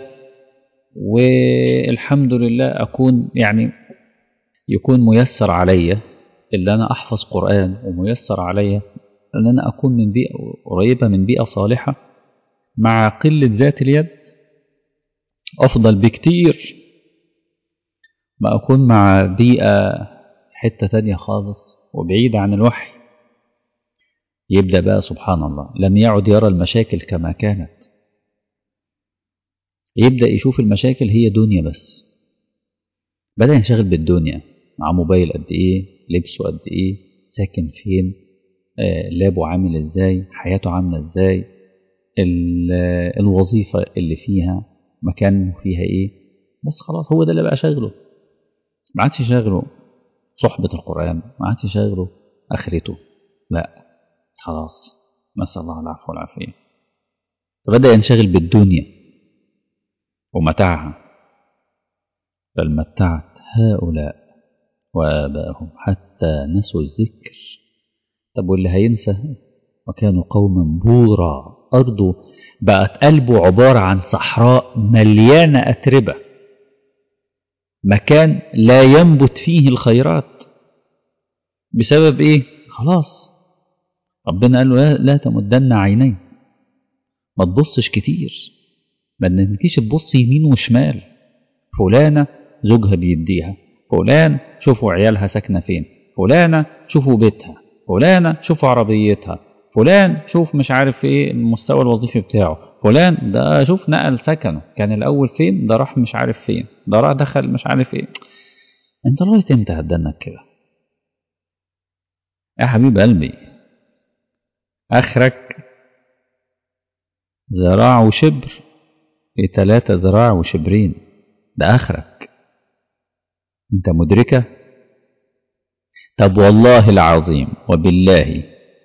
والحمد لله أكون يعني يكون ميسر عليا اللي أنا أحفظ قرآن وميسر عليا أن أنا أكون من بيئة قريبة من بيئة صالحة مع قلة ذات اليد أفضل بكتير ما أكون مع بيئة حتة تانية خالص وبعيدة عن الوحي يبدأ بقى سبحان الله لم يعد يرى المشاكل كما كانت يبدأ يشوف المشاكل هي دنيا بس بدأ ينشغل بالدنيا مع موبايل قد إيه لبسه قد إيه ساكن فين آه لابه عامل إزاي حياته عاملة إزاي الوظيفة اللي فيها مكانه فيها إيه بس خلاص هو ده اللي بقى شغله ما عادش شغله صحبة القرآن ما عادش شغله آخرته لا خلاص نسأل الله العفو والعافية فبدأ ينشغل بالدنيا ومتاعها بل متعت هؤلاء وآباءهم حتى نسوا الذكر طب واللي هينسى وكانوا قوما بورا أرضه بقت قلبه عبارة عن صحراء مليانة أتربة مكان لا ينبت فيه الخيرات بسبب إيه؟ خلاص ربنا قال له لا تمدن عيني ما تبصش كتير ما تجيش تبص يمين وشمال فلانة زوجها بيديها فلان شوفوا عيالها ساكنة فين فلانة شوفوا بيتها فلانة شوفوا عربيتها فلان شوف مش عارف ايه المستوى الوظيفي بتاعه فلان ده شوف نقل سكنه كان الاول فين ده راح مش عارف فين ده راح دخل مش عارف ايه انت لغايه امتى هتدنك كده يا حبيب قلبي اخرك ذراع وشبر في ثلاثة ذراع وشبرين ده اخرك انت مدركة طب والله العظيم وبالله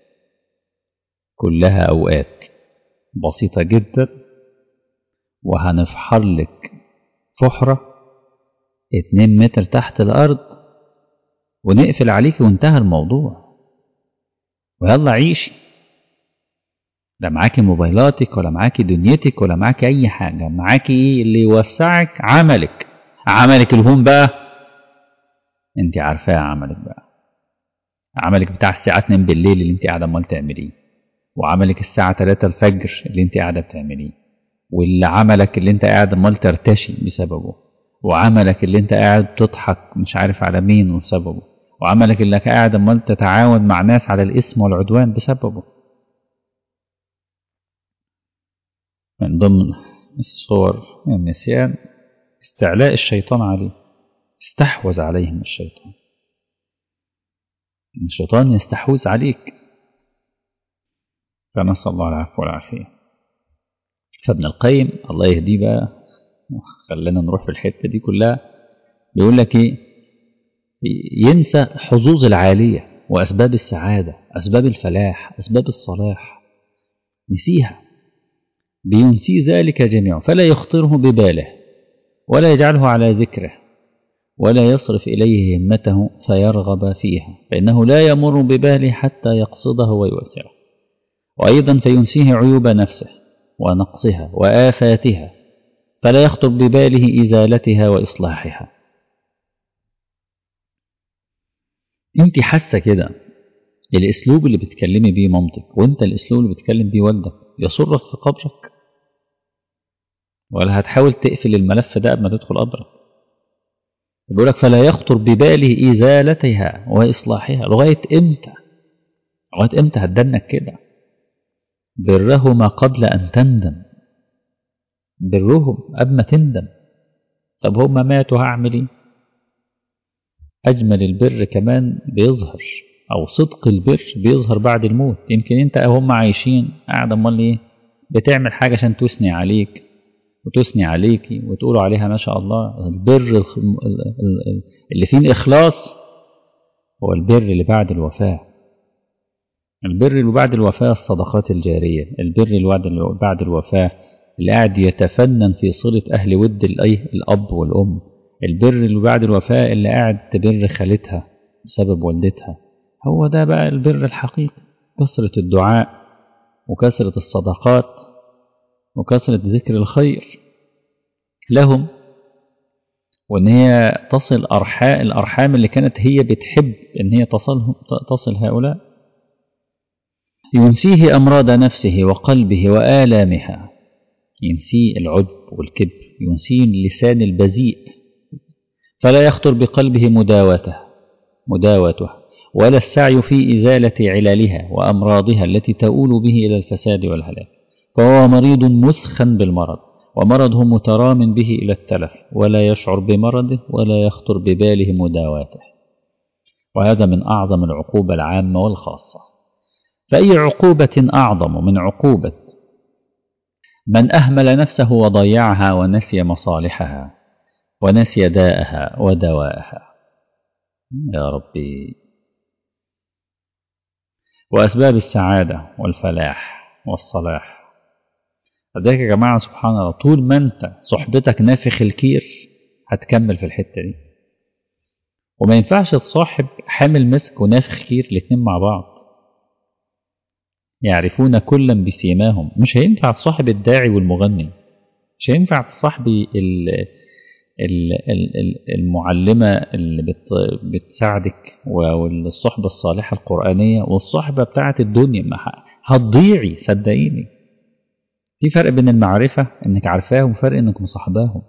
كلها أوقات بسيطة جدا وهنفحر لك فحرة اتنين متر تحت الأرض ونقفل عليك وانتهى الموضوع ويلا عيشي لا معاكي موبايلاتك ولا معاكي دنيتك ولا معاكي أي حاجة معاكي إيه اللي يوسعك عملك عملك الهون بقى انت عارفاه عملك بقى عملك بتاع الساعة 2 بالليل اللي انت قاعدة امال تعمليه وعملك الساعة 3 الفجر اللي انت قاعدة بتعمليه واللي عملك اللي انت قاعد امال ترتشي بسببه وعملك اللي انت قاعد تضحك مش عارف على مين بسببه وعملك انك قاعد امال تتعاون مع ناس على الاسم والعدوان بسببه من ضمن الصور النسيان استعلاء الشيطان عليه استحوذ عليهم الشيطان الشيطان يستحوذ عليك فنسأل الله العفو والعافية فابن القيم الله يهديه بقى خلينا نروح في الحتة دي كلها بيقول لك ايه ينسى حظوظ العالية وأسباب السعادة أسباب الفلاح أسباب الصلاح نسيها بينسي ذلك جميعا فلا يخطره بباله ولا يجعله على ذكره ولا يصرف إليه همته فيرغب فيها فإنه لا يمر بباله حتى يقصده ويؤثره وأيضا فينسيه عيوب نفسه ونقصها وآفاتها فلا يخطر بباله إزالتها وإصلاحها انت حاسه كده الاسلوب اللي بتكلمي بيه مامتك وانت الاسلوب اللي بتكلم بيه والدك يسرك في قبرك ولا هتحاول تقفل الملف ده قبل ما تدخل قبرك بيقول لك فلا يخطر بباله ازالتها واصلاحها لغايه امتى لغايه امتى هتدنك كده برهما قبل ان تندم برهم قبل ما تندم طب هم ماتوا هعمل ايه أجمل البر كمان بيظهر أو صدق البر بيظهر بعد الموت يمكن أنت أو هم عايشين قاعد أمال إيه بتعمل حاجة عشان تثني عليك وتثني عليكي وتقولوا عليها ما شاء الله البر اللي فيه الإخلاص هو البر اللي بعد الوفاة البر اللي بعد الوفاة الصدقات الجارية البر اللي بعد الوفاة اللي قاعد يتفنن في صلة أهل ود الأب والأم البر اللي بعد الوفاة اللي قاعد تبر خالتها بسبب والدتها هو ده بقى البر الحقيقي كثرة الدعاء وكثرة الصدقات وكثرة ذكر الخير لهم وان هي تصل أرحام الأرحام اللي كانت هي بتحب ان هي تصلهم تصل هؤلاء ينسيه أمراض نفسه وقلبه وآلامها ينسيه العجب والكبر ينسيه اللسان البذيء فلا يخطر بقلبه مداوته مداوته ولا السعي في إزالة علالها وأمراضها التي تؤول به إلى الفساد والهلاك فهو مريض مسخن بالمرض ومرضه مترام به إلى التلف ولا يشعر بمرضه ولا يخطر بباله مداواته وهذا من أعظم العقوبة العامة والخاصة فأي عقوبة أعظم من عقوبة من أهمل نفسه وضيعها ونسي مصالحها ونسي داءها ودواءها يا ربي وأسباب السعادة والفلاح والصلاح لذلك يا جماعة سبحان الله طول ما أنت صحبتك نافخ الكير هتكمل في الحتة دي وما ينفعش تصاحب حامل مسك ونافخ كير الاتنين مع بعض يعرفون كلا بسيماهم مش هينفع تصاحب الداعي والمغني مش هينفع تصاحبي المعلمة اللي بتساعدك والصحبة الصالحة القرآنية والصحبة بتاعة الدنيا هتضيعي صدقيني في فرق بين المعرفة انك عارفاهم وفرق انك مصاحباهم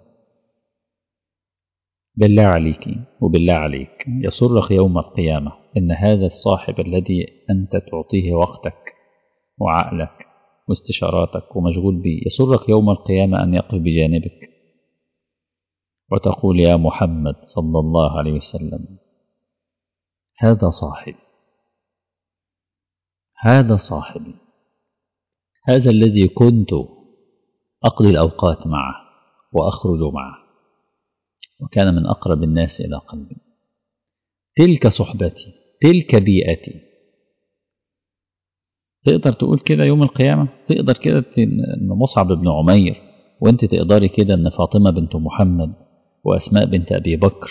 بالله عليك وبالله عليك يسرك يوم القيامة ان هذا الصاحب الذي انت تعطيه وقتك وعقلك واستشاراتك ومشغول به يسرك يوم القيامة ان يقف بجانبك وتقول يا محمد صلى الله عليه وسلم هذا صاحبي هذا صاحبي هذا الذي كنت أقضي الأوقات معه وأخرج معه وكان من أقرب الناس إلى قلبي تلك صحبتي تلك بيئتي تقدر تقول كده يوم القيامة تقدر كده إن مصعب بن عمير وانت تقدري كده ان فاطمة بنت محمد وأسماء بنت أبي بكر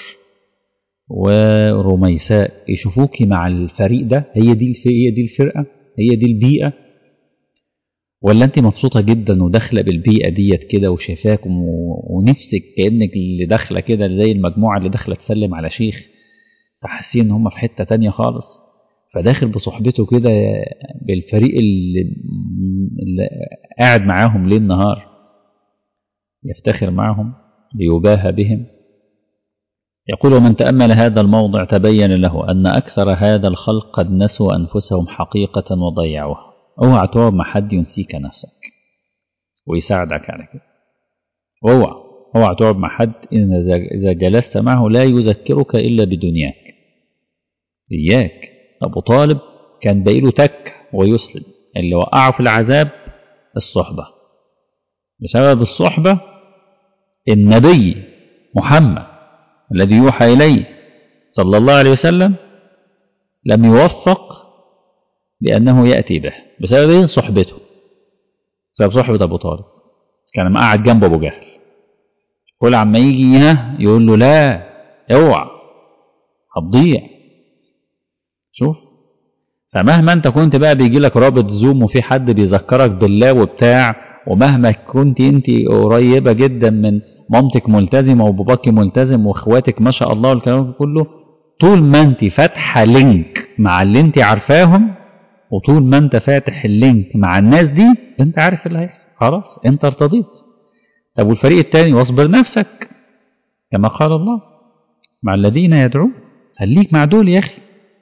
ورميساء يشوفوكي مع الفريق ده هي دي هي دي الفرقة هي دي البيئة ولا انت مبسوطة جدا وداخلة بالبيئة ديت كده وشايفاكم ونفسك كأنك اللي داخلة كده زي المجموعة اللي داخلة تسلم على شيخ فحاسين ان هم في حتة تانية خالص فداخل بصحبته كده بالفريق اللي, اللي قاعد معاهم ليل نهار يفتخر معهم ليباهى بهم يقول ومن تأمل هذا الموضع تبين له أن أكثر هذا الخلق قد نسوا أنفسهم حقيقة وضيعوها اوعى تقعد مع حد ينسيك نفسك ويساعدك على كده اوعى اوعى تقعد مع حد إن إذا جلست معه لا يذكرك إلا بدنياك إياك أبو طالب كان باقيله تك ويسلم اللي وقعه في العذاب الصحبة بسبب الصحبة النبي محمد الذي يوحى إليه صلى الله عليه وسلم لم يوفق بأنه يأتي به بسبب إيه؟ صحبته بسبب صحبة أبو طالب كان قاعد جنب أبو جهل كل عما يجي هنا يقول له لا اوعى هتضيع شوف فمهما انت كنت بقى بيجي لك رابط زوم وفي حد بيذكرك بالله وبتاع ومهما كنت انت قريبة جدا من مامتك ملتزمة وباباك ملتزم واخواتك ما شاء الله والكلام كله طول ما انت فاتحة لينك مع اللي انت عارفاهم وطول ما انت فاتح اللينك مع الناس دي انت عارف اللي هيحصل خلاص انت ارتضيت طب والفريق الثاني واصبر نفسك كما قال الله مع الذين يدعون خليك مع دول يا اخي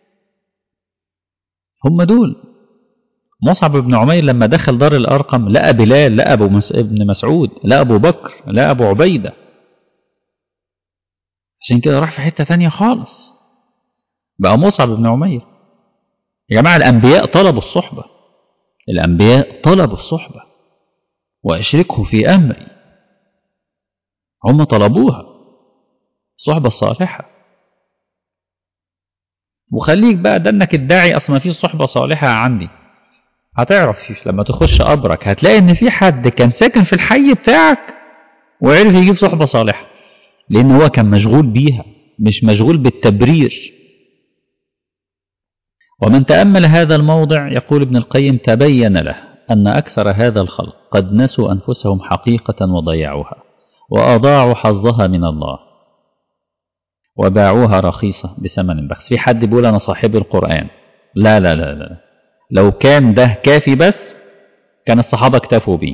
هم دول مصعب بن عمير لما دخل دار الأرقم لقى بلال لقى أبو مس... ابن مسعود لقى أبو بكر لقى أبو عبيدة عشان كده راح في حتة ثانية خالص بقى مصعب بن عمير يا جماعة الأنبياء طلبوا الصحبة الأنبياء طلبوا الصحبة وأشركه في أمري هم طلبوها الصحبة الصالحة وخليك بقى ده انك الداعي اصلا ما فيش صحبة صالحة عندي هتعرف لما تخش قبرك هتلاقي ان في حد كان ساكن في الحي بتاعك وعرف يجيب صحبة صالحة لان هو كان مشغول بيها مش مشغول بالتبرير ومن تأمل هذا الموضع يقول ابن القيم تبين له أن أكثر هذا الخلق قد نسوا أنفسهم حقيقة وضيعوها وأضاعوا حظها من الله وباعوها رخيصة بثمن بخس في حد بيقول أنا صاحب القرآن لا لا لا لا لو كان ده كافي بس كان الصحابة اكتفوا بيه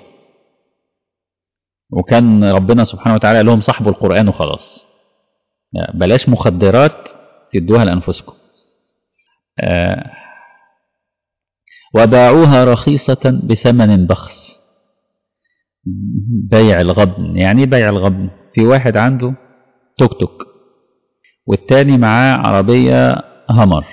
وكان ربنا سبحانه وتعالى لهم صاحبوا القرآن وخلاص بلاش مخدرات تدوها لأنفسكم آه وباعوها رخيصة بثمن بخس بيع الغبن يعني بيع الغبن في واحد عنده توك توك والتاني معاه عربية همر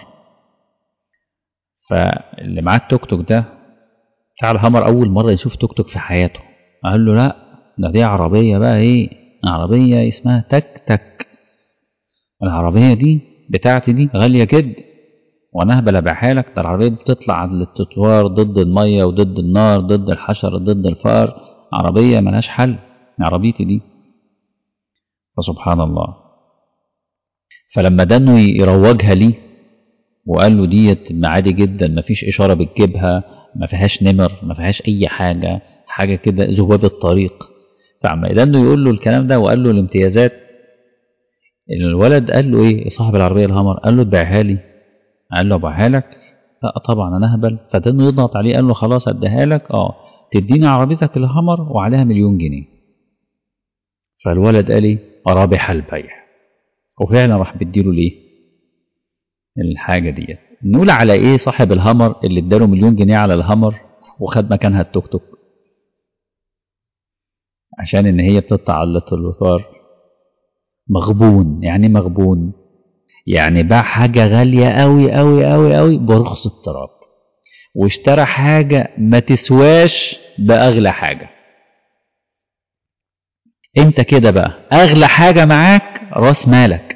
فاللي معاه التوك توك ده بتاع الهمر أول مرة يشوف توك توك في حياته قال له لا ده دي عربية بقى إيه عربية اسمها تك تك العربية دي بتاعتي دي غالية جدا وانا هبل ابيعها لك ده العربية بتطلع على التطوار ضد المية وضد النار ضد الحشر ضد الفار عربية ملهاش حل عربيتي دي فسبحان الله فلما ده انه يروجها ليه وقال له ديت عادي جدا ما فيش اشاره بتجيبها ما فيهاش نمر ما فيهاش اي حاجه حاجه كده ذباب الطريق فعما ده انه يقول له الكلام ده وقال له الامتيازات الولد قال له ايه صاحب العربيه الهمر قال له ابيعها لي قال له ابيعها لك لا طبعا انا اهبل فده انه يضغط عليه قال له خلاص اديها لك اه تديني عربيتك الهمر وعليها مليون جنيه فالولد قال ايه رابح البيع وفعلا راح بديله ليه الحاجة ديت نقول على ايه صاحب الهمر اللي اداله مليون جنيه على الهمر وخد مكانها التوك توك عشان ان هي بتطلع على الوتار مغبون يعني مغبون يعني باع حاجة غالية قوي قوي قوي قوي برخص التراب واشترى حاجة ما تسواش بأغلى حاجة انت كده بقى اغلى حاجة معاك راس مالك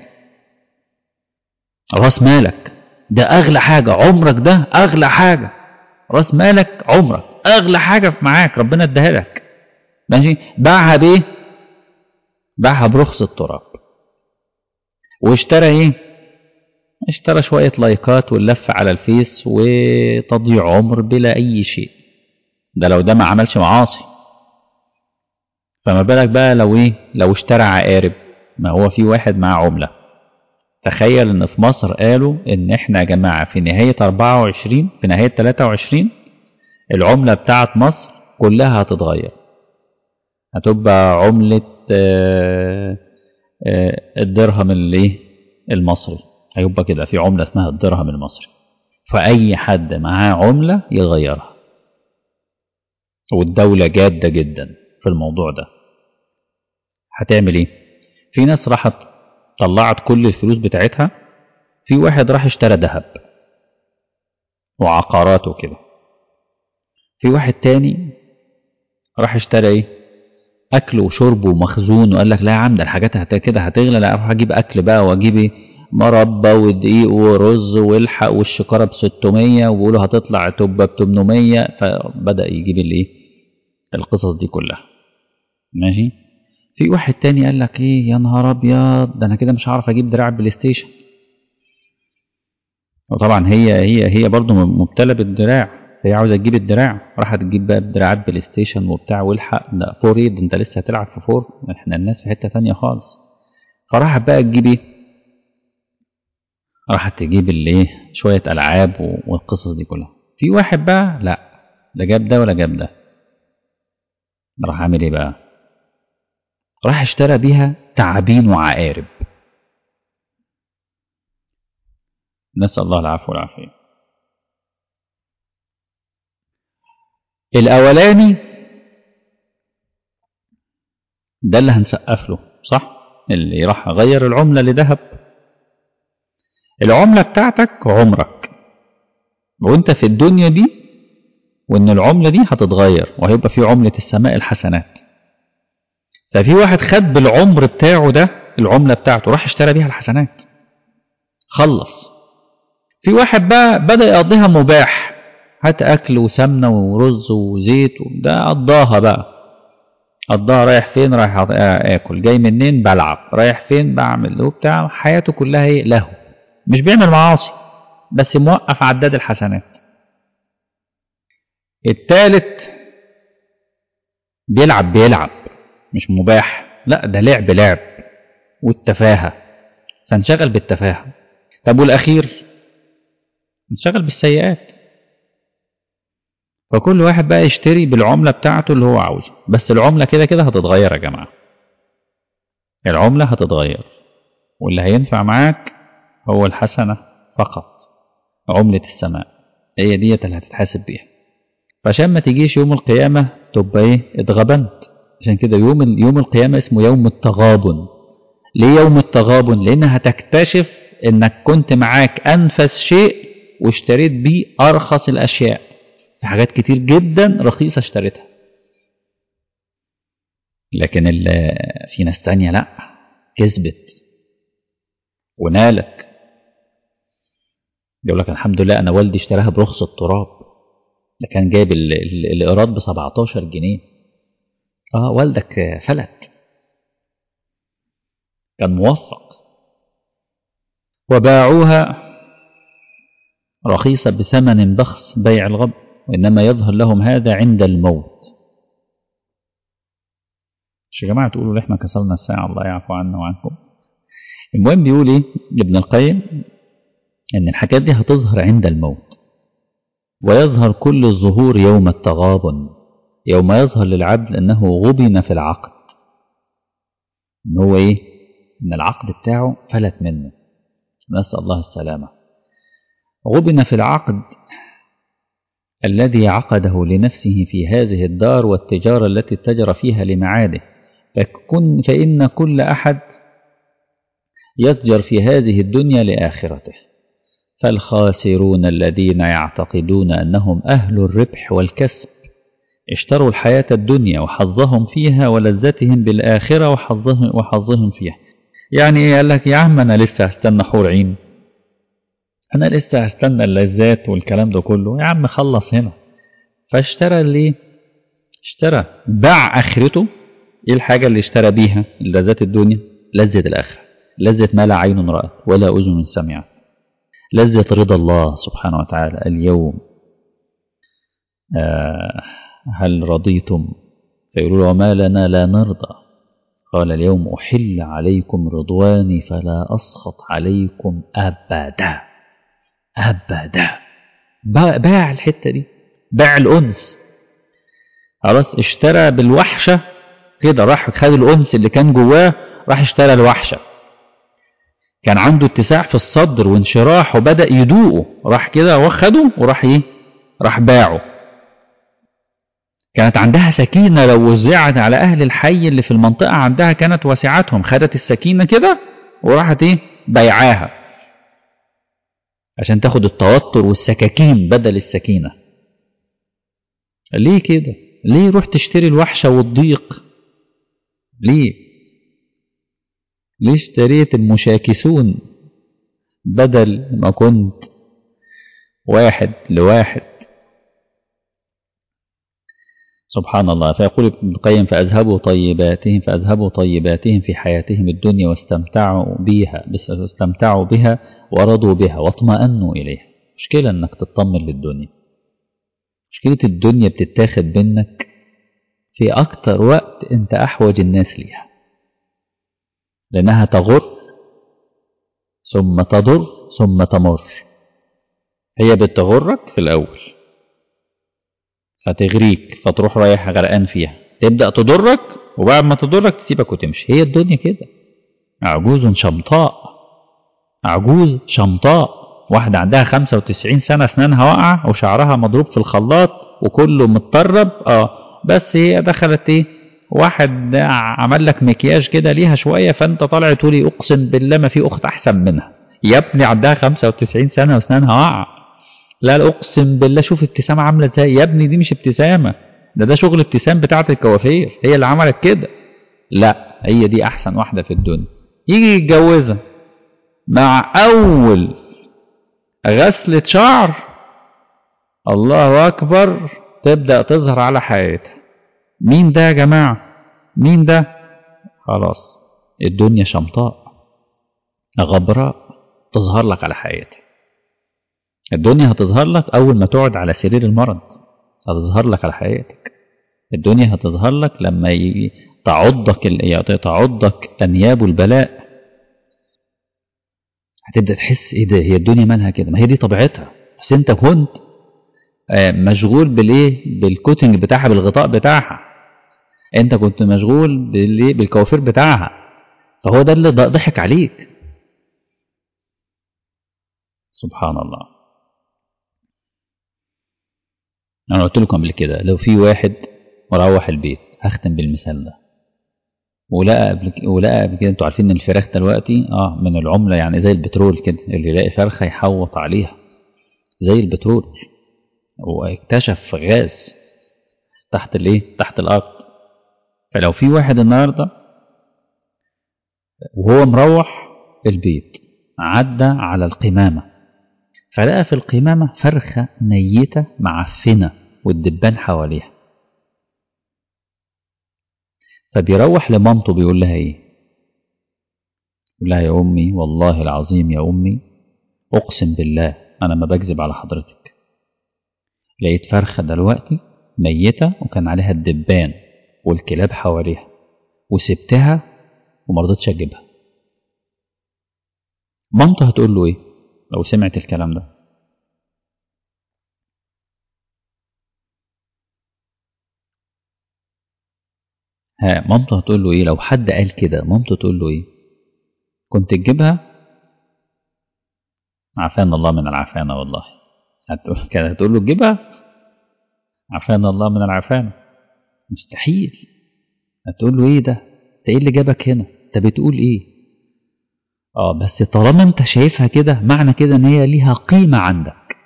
راس مالك ده اغلى حاجة عمرك ده اغلى حاجة راس مالك عمرك اغلى حاجة معاك ربنا اداها لك ماشي باعها بايه باعها برخص التراب واشترى ايه اشترى شوية لايكات واللف على الفيس وتضييع عمر بلا اي شيء ده لو ده ما عملش معاصي فما بالك بقى لو ايه لو اشترى عقارب ما هو في واحد معاه عملة تخيل ان في مصر قالوا ان احنا يا جماعة في نهاية 24 في نهاية 23 العملة بتاعت مصر كلها هتتغير هتبقى عملة الدرهم اللي المصري هيبقى كده في عملة اسمها الدرهم المصري فأي حد معاه عملة يغيرها والدولة جادة جدا في الموضوع ده هتعمل ايه في ناس راحت طلعت كل الفلوس بتاعتها في واحد راح اشترى ذهب وعقارات وكده في واحد تاني راح اشترى ايه اكل وشرب ومخزون وقال لك لا يا عم ده الحاجات هت كده هتغلى لا اروح اجيب اكل بقى واجيب ايه مربى ودقيق ورز والحق والشكاره ب 600 وبيقولوا هتطلع تبقى ب 800 فبدا يجيب الايه القصص دي كلها ماشي في واحد تاني قال لك ايه يا نهار ابيض ده انا كده مش هعرف اجيب دراع بلاي ستيشن وطبعا هي هي هي برضه مبتلى بالدراع هي عاوزه تجيب الدراع راحت تجيب بقى دراعات بلاي ستيشن وبتاع والحق ده فور ايه ده انت لسه هتلعب في فور احنا الناس في حته ثانيه خالص فراحت بقى تجيب ايه راحت تجيب الايه شويه العاب والقصص دي كلها في واحد بقى لا لا جاب ده ولا جاب ده راح عامل ايه بقى راح اشترى بيها تعابين وعقارب نسأل الله العفو والعافية الأولاني ده اللي هنسقف له صح اللي راح غير العملة لذهب العملة بتاعتك عمرك وانت في الدنيا دي وان العملة دي هتتغير وهيبقى في عملة السماء الحسنات ففي واحد خد بالعمر بتاعه ده العملة بتاعته راح اشترى بيها الحسنات خلص في واحد بقى بدأ يقضيها مباح هات أكل وسمنة ورز وزيت ده قضاها بقى قضاها رايح فين رايح آكل جاي منين بلعب رايح فين بعمل وبتاع حياته كلها ايه له مش بيعمل معاصي بس موقف عداد الحسنات التالت بيلعب بيلعب مش مباح لا ده لعب لعب والتفاهة فانشغل بالتفاهة طب والأخير انشغل بالسيئات فكل واحد بقى يشتري بالعملة بتاعته اللي هو عاوزه بس العملة كده كده هتتغير يا جماعة العملة هتتغير واللي هينفع معاك هو الحسنة فقط عملة السماء هي ديت اللي هتتحاسب بيها فعشان ما تجيش يوم القيامة تبقى ايه اتغبنت عشان كده يوم يوم القيامة اسمه يوم التغابن ليه يوم التغابن لان هتكتشف انك كنت معاك انفس شيء واشتريت بيه ارخص الاشياء في حاجات كتير جدا رخيصة اشتريتها لكن في ناس تانية لا كسبت ونالت يقول لك الحمد لله انا والدي اشتراها برخص التراب ده كان جايب الايراد ب 17 جنيه اه والدك فلت كان موفق وباعوها رخيصة بثمن بخس بيع الغب وإنما يظهر لهم هذا عند الموت مش يا جماعة تقولوا احنا كسرنا الساعة الله يعفو عنا وعنكم المهم بيقول ايه ابن القيم ان الحاجات دي هتظهر عند الموت ويظهر كل الظهور يوم التغابن يوم يظهر للعبد انه غبن في العقد ان هو ايه ان العقد بتاعه فلت منه نسأل الله السلامة غبن في العقد الذي عقده لنفسه في هذه الدار والتجارة التي اتجر فيها لمعاده فكن فإن كل أحد يتجر في هذه الدنيا لآخرته فالخاسرون الذين يعتقدون أنهم أهل الربح والكسب اشتروا الحياة الدنيا وحظهم فيها ولذتهم بالآخرة وحظهم, وحظهم فيها يعني ايه قال لك يا عم أنا لسه هستنى حور عين أنا لسه هستنى اللذات والكلام ده كله يا عم خلص هنا فاشترى ليه اشترى باع آخرته ايه الحاجة اللي اشترى بيها لذات الدنيا لذة الآخرة لذة ما لا عين رأت ولا أذن سمعت لذة رضا الله سبحانه وتعالى اليوم آه هل رضيتم فيقولوا وما لنا لا نرضى قال اليوم أحل عليكم رضواني فلا أسخط عليكم أبدا أبدا باع الحتة دي باع الأنس خلاص اشترى بالوحشة كده راح خد الأنس اللي كان جواه راح اشترى الوحشة كان عنده اتساع في الصدر وانشراح وبدأ يدوقه راح كده واخده وراح ايه راح باعه كانت عندها سكينة لو وزعت على أهل الحي اللي في المنطقة عندها كانت واسعتهم خدت السكينة كده وراحت ايه بيعاها عشان تاخد التوتر والسكاكين بدل السكينة ليه كده ليه روح تشتري الوحشة والضيق ليه ليه اشتريت المشاكسون بدل ما كنت واحد لواحد سبحان الله فيقول ابن القيم فأذهبوا طيباتهم فأذهبوا طيباتهم في حياتهم الدنيا واستمتعوا بها بس استمتعوا بها ورضوا بها واطمأنوا إليها مشكلة أنك تطمن للدنيا مشكلة الدنيا بتتاخد منك في أكتر وقت أنت أحوج الناس ليها لأنها تغر ثم تضر ثم تمر هي بتغرك في الأول فتغريك فتروح رايح غرقان فيها تبدأ تضرك وبعد ما تضرك تسيبك وتمشي هي الدنيا كده عجوز شمطاء عجوز شمطاء واحدة عندها 95 سنة أسنانها واقعة وشعرها مضروب في الخلاط وكله متطرب اه بس هي دخلت ايه واحد عمل لك مكياج كده ليها شوية فانت طالع تقولي اقسم بالله ما في اخت احسن منها يا ابني عندها 95 سنة واسنانها واقعة لا لا اقسم بالله شوف ابتسامة عاملة ازاي يا ابني دي مش ابتسامة ده ده شغل ابتسام بتاعة الكوافير هي اللي عملت كده لا هي دي احسن واحدة في الدنيا يجي يتجوزها مع اول غسلة شعر الله اكبر تبدأ تظهر على حياتها مين ده يا جماعة مين ده خلاص الدنيا شمطاء غبراء تظهر لك على حياتك الدنيا هتظهر لك أول ما تقعد على سرير المرض هتظهر لك على حياتك الدنيا هتظهر لك لما ي- تعضك ال- تعضك أنياب البلاء هتبدأ تحس إيه ده هي الدنيا مالها كده ما هي دي طبيعتها بس أنت كنت آه، مشغول بالايه بالكوتنج بتاعها بالغطاء بتاعها انت كنت مشغول بالايه بالكوافير بتاعها فهو ده اللي ض- ضحك عليك سبحان الله انا قلت لكم قبل كده لو في واحد مروح البيت هختم بالمثال ده ولقى قبل ك- ولقى قبل كده انتوا عارفين ان الفراخ دلوقتي اه من العمله يعني زي البترول كده اللي يلاقي فرخه يحوط عليها زي البترول واكتشف غاز تحت الايه تحت الارض فلو في واحد النهارده وهو مروح البيت عدى على القمامه فلقى في القمامه فرخه ميته معفنه والدبان حواليها فبيروح لمامته بيقول لها ايه يقول لها يا امي والله العظيم يا امي اقسم بالله انا ما بكذب على حضرتك لقيت فرخة دلوقتي ميتة وكان عليها الدبان والكلاب حواليها وسبتها ومرضتش اجيبها مامته هتقول له ايه لو سمعت الكلام ده ها مامته هتقول له ايه لو حد قال كده مامته تقول له ايه كنت تجيبها عافانا الله من العافانة والله هتقول كانت هتقول له تجيبها عافانا الله من العافانة مستحيل هتقول له ايه ده انت ايه اللي جابك هنا انت بتقول ايه اه بس طالما انت شايفها كده معنى كده ان هي ليها قيمة عندك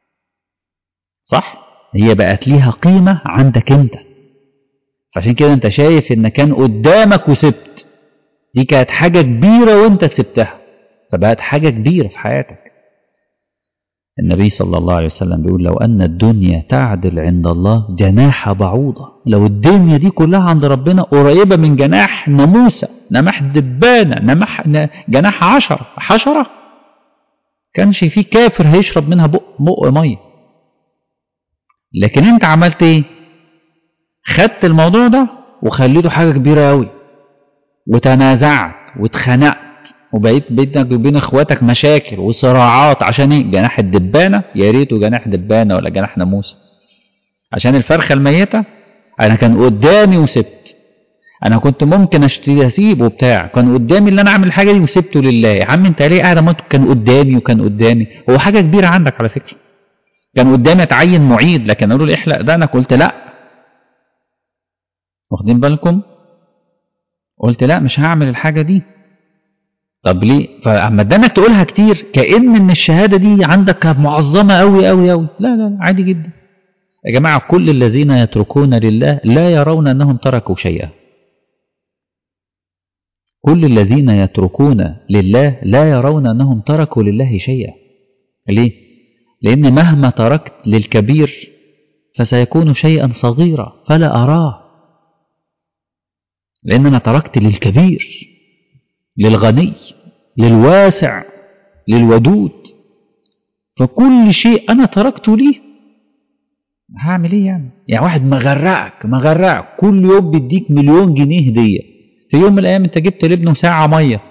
صح هي بقت ليها قيمة عندك انت فعشان كده انت شايف ان كان قدامك وسبت دي كانت حاجة كبيرة وانت سبتها فبقت حاجة كبيرة في حياتك النبي صلى الله عليه وسلم بيقول لو أن الدنيا تعدل عند الله جناح بعوضة لو الدنيا دي كلها عند ربنا قريبة من جناح ناموسة نمح دبانة نمح ن- جناح عشرة حشرة كانش في كافر هيشرب منها بق بق مية لكن انت عملت ايه خدت الموضوع ده وخليته حاجة كبيرة قوي وتنازعت واتخنقت وبقيت بينك وبين اخواتك مشاكل وصراعات عشان ايه جناح الدبانه يا ريته جناح دبانه ولا جناح ناموسه عشان الفرخه الميته انا كان قدامي وسبت انا كنت ممكن اشتري اسيبه بتاع كان قدامي اللي انا اعمل الحاجه دي وسبته لله يا عم انت ليه قاعد عمال كان قدامي وكان قدامي هو حاجه كبيره عندك على فكره كان قدامي اتعين معيد لكن قالوا لي احلق ده انا قلت لا واخدين بالكم قلت لا مش هعمل الحاجه دي طب ليه فاما ادانك تقولها كتير كأن ان الشهاده دي عندك معظمه قوي قوي قوي لا لا عادي جدا يا جماعه كل الذين يتركون لله لا يرون انهم تركوا شيئا كل الذين يتركون لله لا يرون انهم تركوا لله شيئا ليه لان مهما تركت للكبير فسيكون شيئا صغيرا فلا اراه لان انا تركت للكبير للغني للواسع للودود فكل شيء انا تركته ليه هعمل ايه يعني يعني واحد مغرقك مغرقك كل يوم بيديك مليون جنيه هديه في يوم من الايام انت جبت لابنه ساعه ميه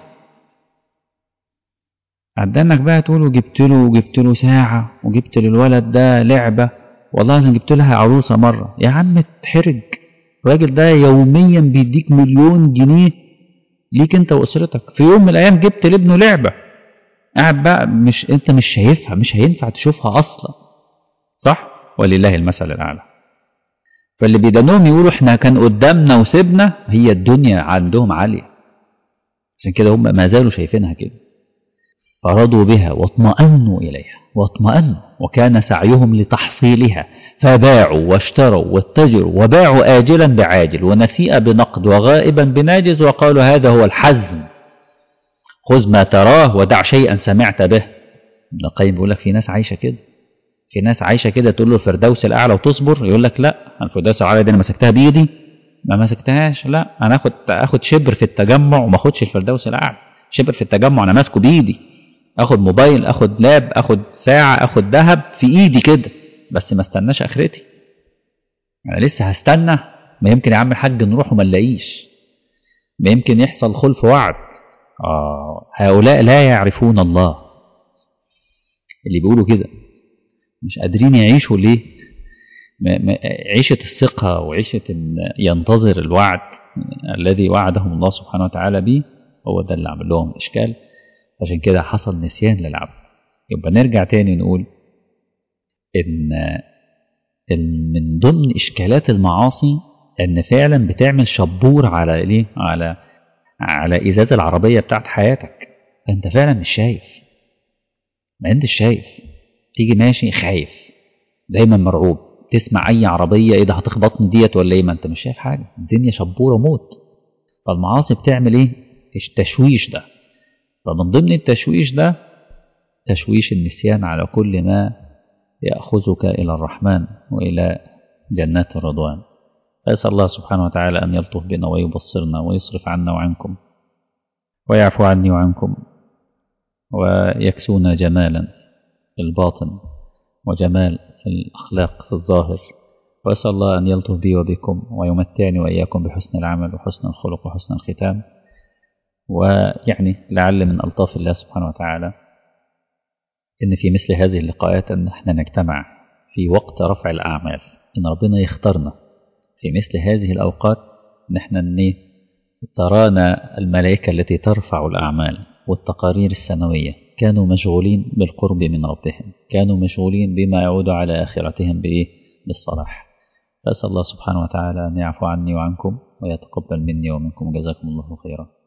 عدانك بقى تقول جبت له وجبت له ساعه وجبت للولد ده لعبه والله لازم جبت لها عروسه مره يا عم اتحرج الراجل ده يوميا بيديك مليون جنيه ليك انت واسرتك في يوم من الايام جبت لابنه لعبه قاعد بقى مش انت مش شايفها مش هينفع تشوفها اصلا صح ولله المثل الاعلى فاللي بيدانوهم يقولوا احنا كان قدامنا وسيبنا هي الدنيا عندهم عاليه عشان كده هم ما زالوا شايفينها كده فرضوا بها واطمأنوا إليها واطمأنوا وكان سعيهم لتحصيلها فباعوا واشتروا واتجروا وباعوا آجلا بعاجل ونسيء بنقد وغائبا بناجز وقالوا هذا هو الحزم خذ ما تراه ودع شيئا سمعت به ابن القيم بيقول لك في ناس عايشة كده في ناس عايشة كده تقول له الفردوس الأعلى وتصبر يقول لك لا الفردوس الأعلى دي أنا مسكتها بإيدي ما مسكتهاش لا أنا آخد آخد شبر في التجمع وما آخدش الفردوس الأعلى شبر في التجمع أنا ماسكه بإيدي اخد موبايل اخد لاب اخد ساعة اخد ذهب في ايدي كده بس ما استناش اخرتي انا لسه هستنى ما يمكن يا عم الحاج نروح وما نلاقيش ما يمكن يحصل خلف وعد آه هؤلاء لا يعرفون الله اللي بيقولوا كده مش قادرين يعيشوا ليه عيشة الثقة وعيشة إن ينتظر الوعد الذي وعدهم الله سبحانه وتعالى به هو ده اللي عمل لهم إشكال عشان كده حصل نسيان للعبد يبقى نرجع تاني نقول ان من ضمن اشكالات المعاصي ان فعلا بتعمل شبور على ليه على على ازاز العربيه بتاعت حياتك فانت فعلا مش شايف ما انت شايف تيجي ماشي خايف دايما مرعوب تسمع اي عربيه ايه ده هتخبطني ديت ولا ايه ما انت مش شايف حاجه الدنيا شبوره موت فالمعاصي بتعمل ايه التشويش ده فمن ضمن التشويش ده تشويش النسيان على كل ما يأخذك إلى الرحمن وإلى جنات الرضوان أسأل الله سبحانه وتعالى أن يلطف بنا ويبصرنا ويصرف عنا وعنكم ويعفو عني وعنكم ويكسونا جمالا في الباطن وجمال في الأخلاق في الظاهر وأسأل الله أن يلطف بي وبكم ويمتعني وإياكم بحسن العمل وحسن الخلق وحسن الختام ويعني لعل من ألطاف الله سبحانه وتعالى إن في مثل هذه اللقاءات أن احنا نجتمع في وقت رفع الأعمال إن ربنا يختارنا في مثل هذه الأوقات نحن ترانا الملائكة التي ترفع الأعمال والتقارير السنوية كانوا مشغولين بالقرب من ربهم كانوا مشغولين بما يعود على آخرتهم بإيه؟ بالصلاح فأسأل الله سبحانه وتعالى أن يعفو عني وعنكم ويتقبل مني ومنكم جزاكم الله خيرا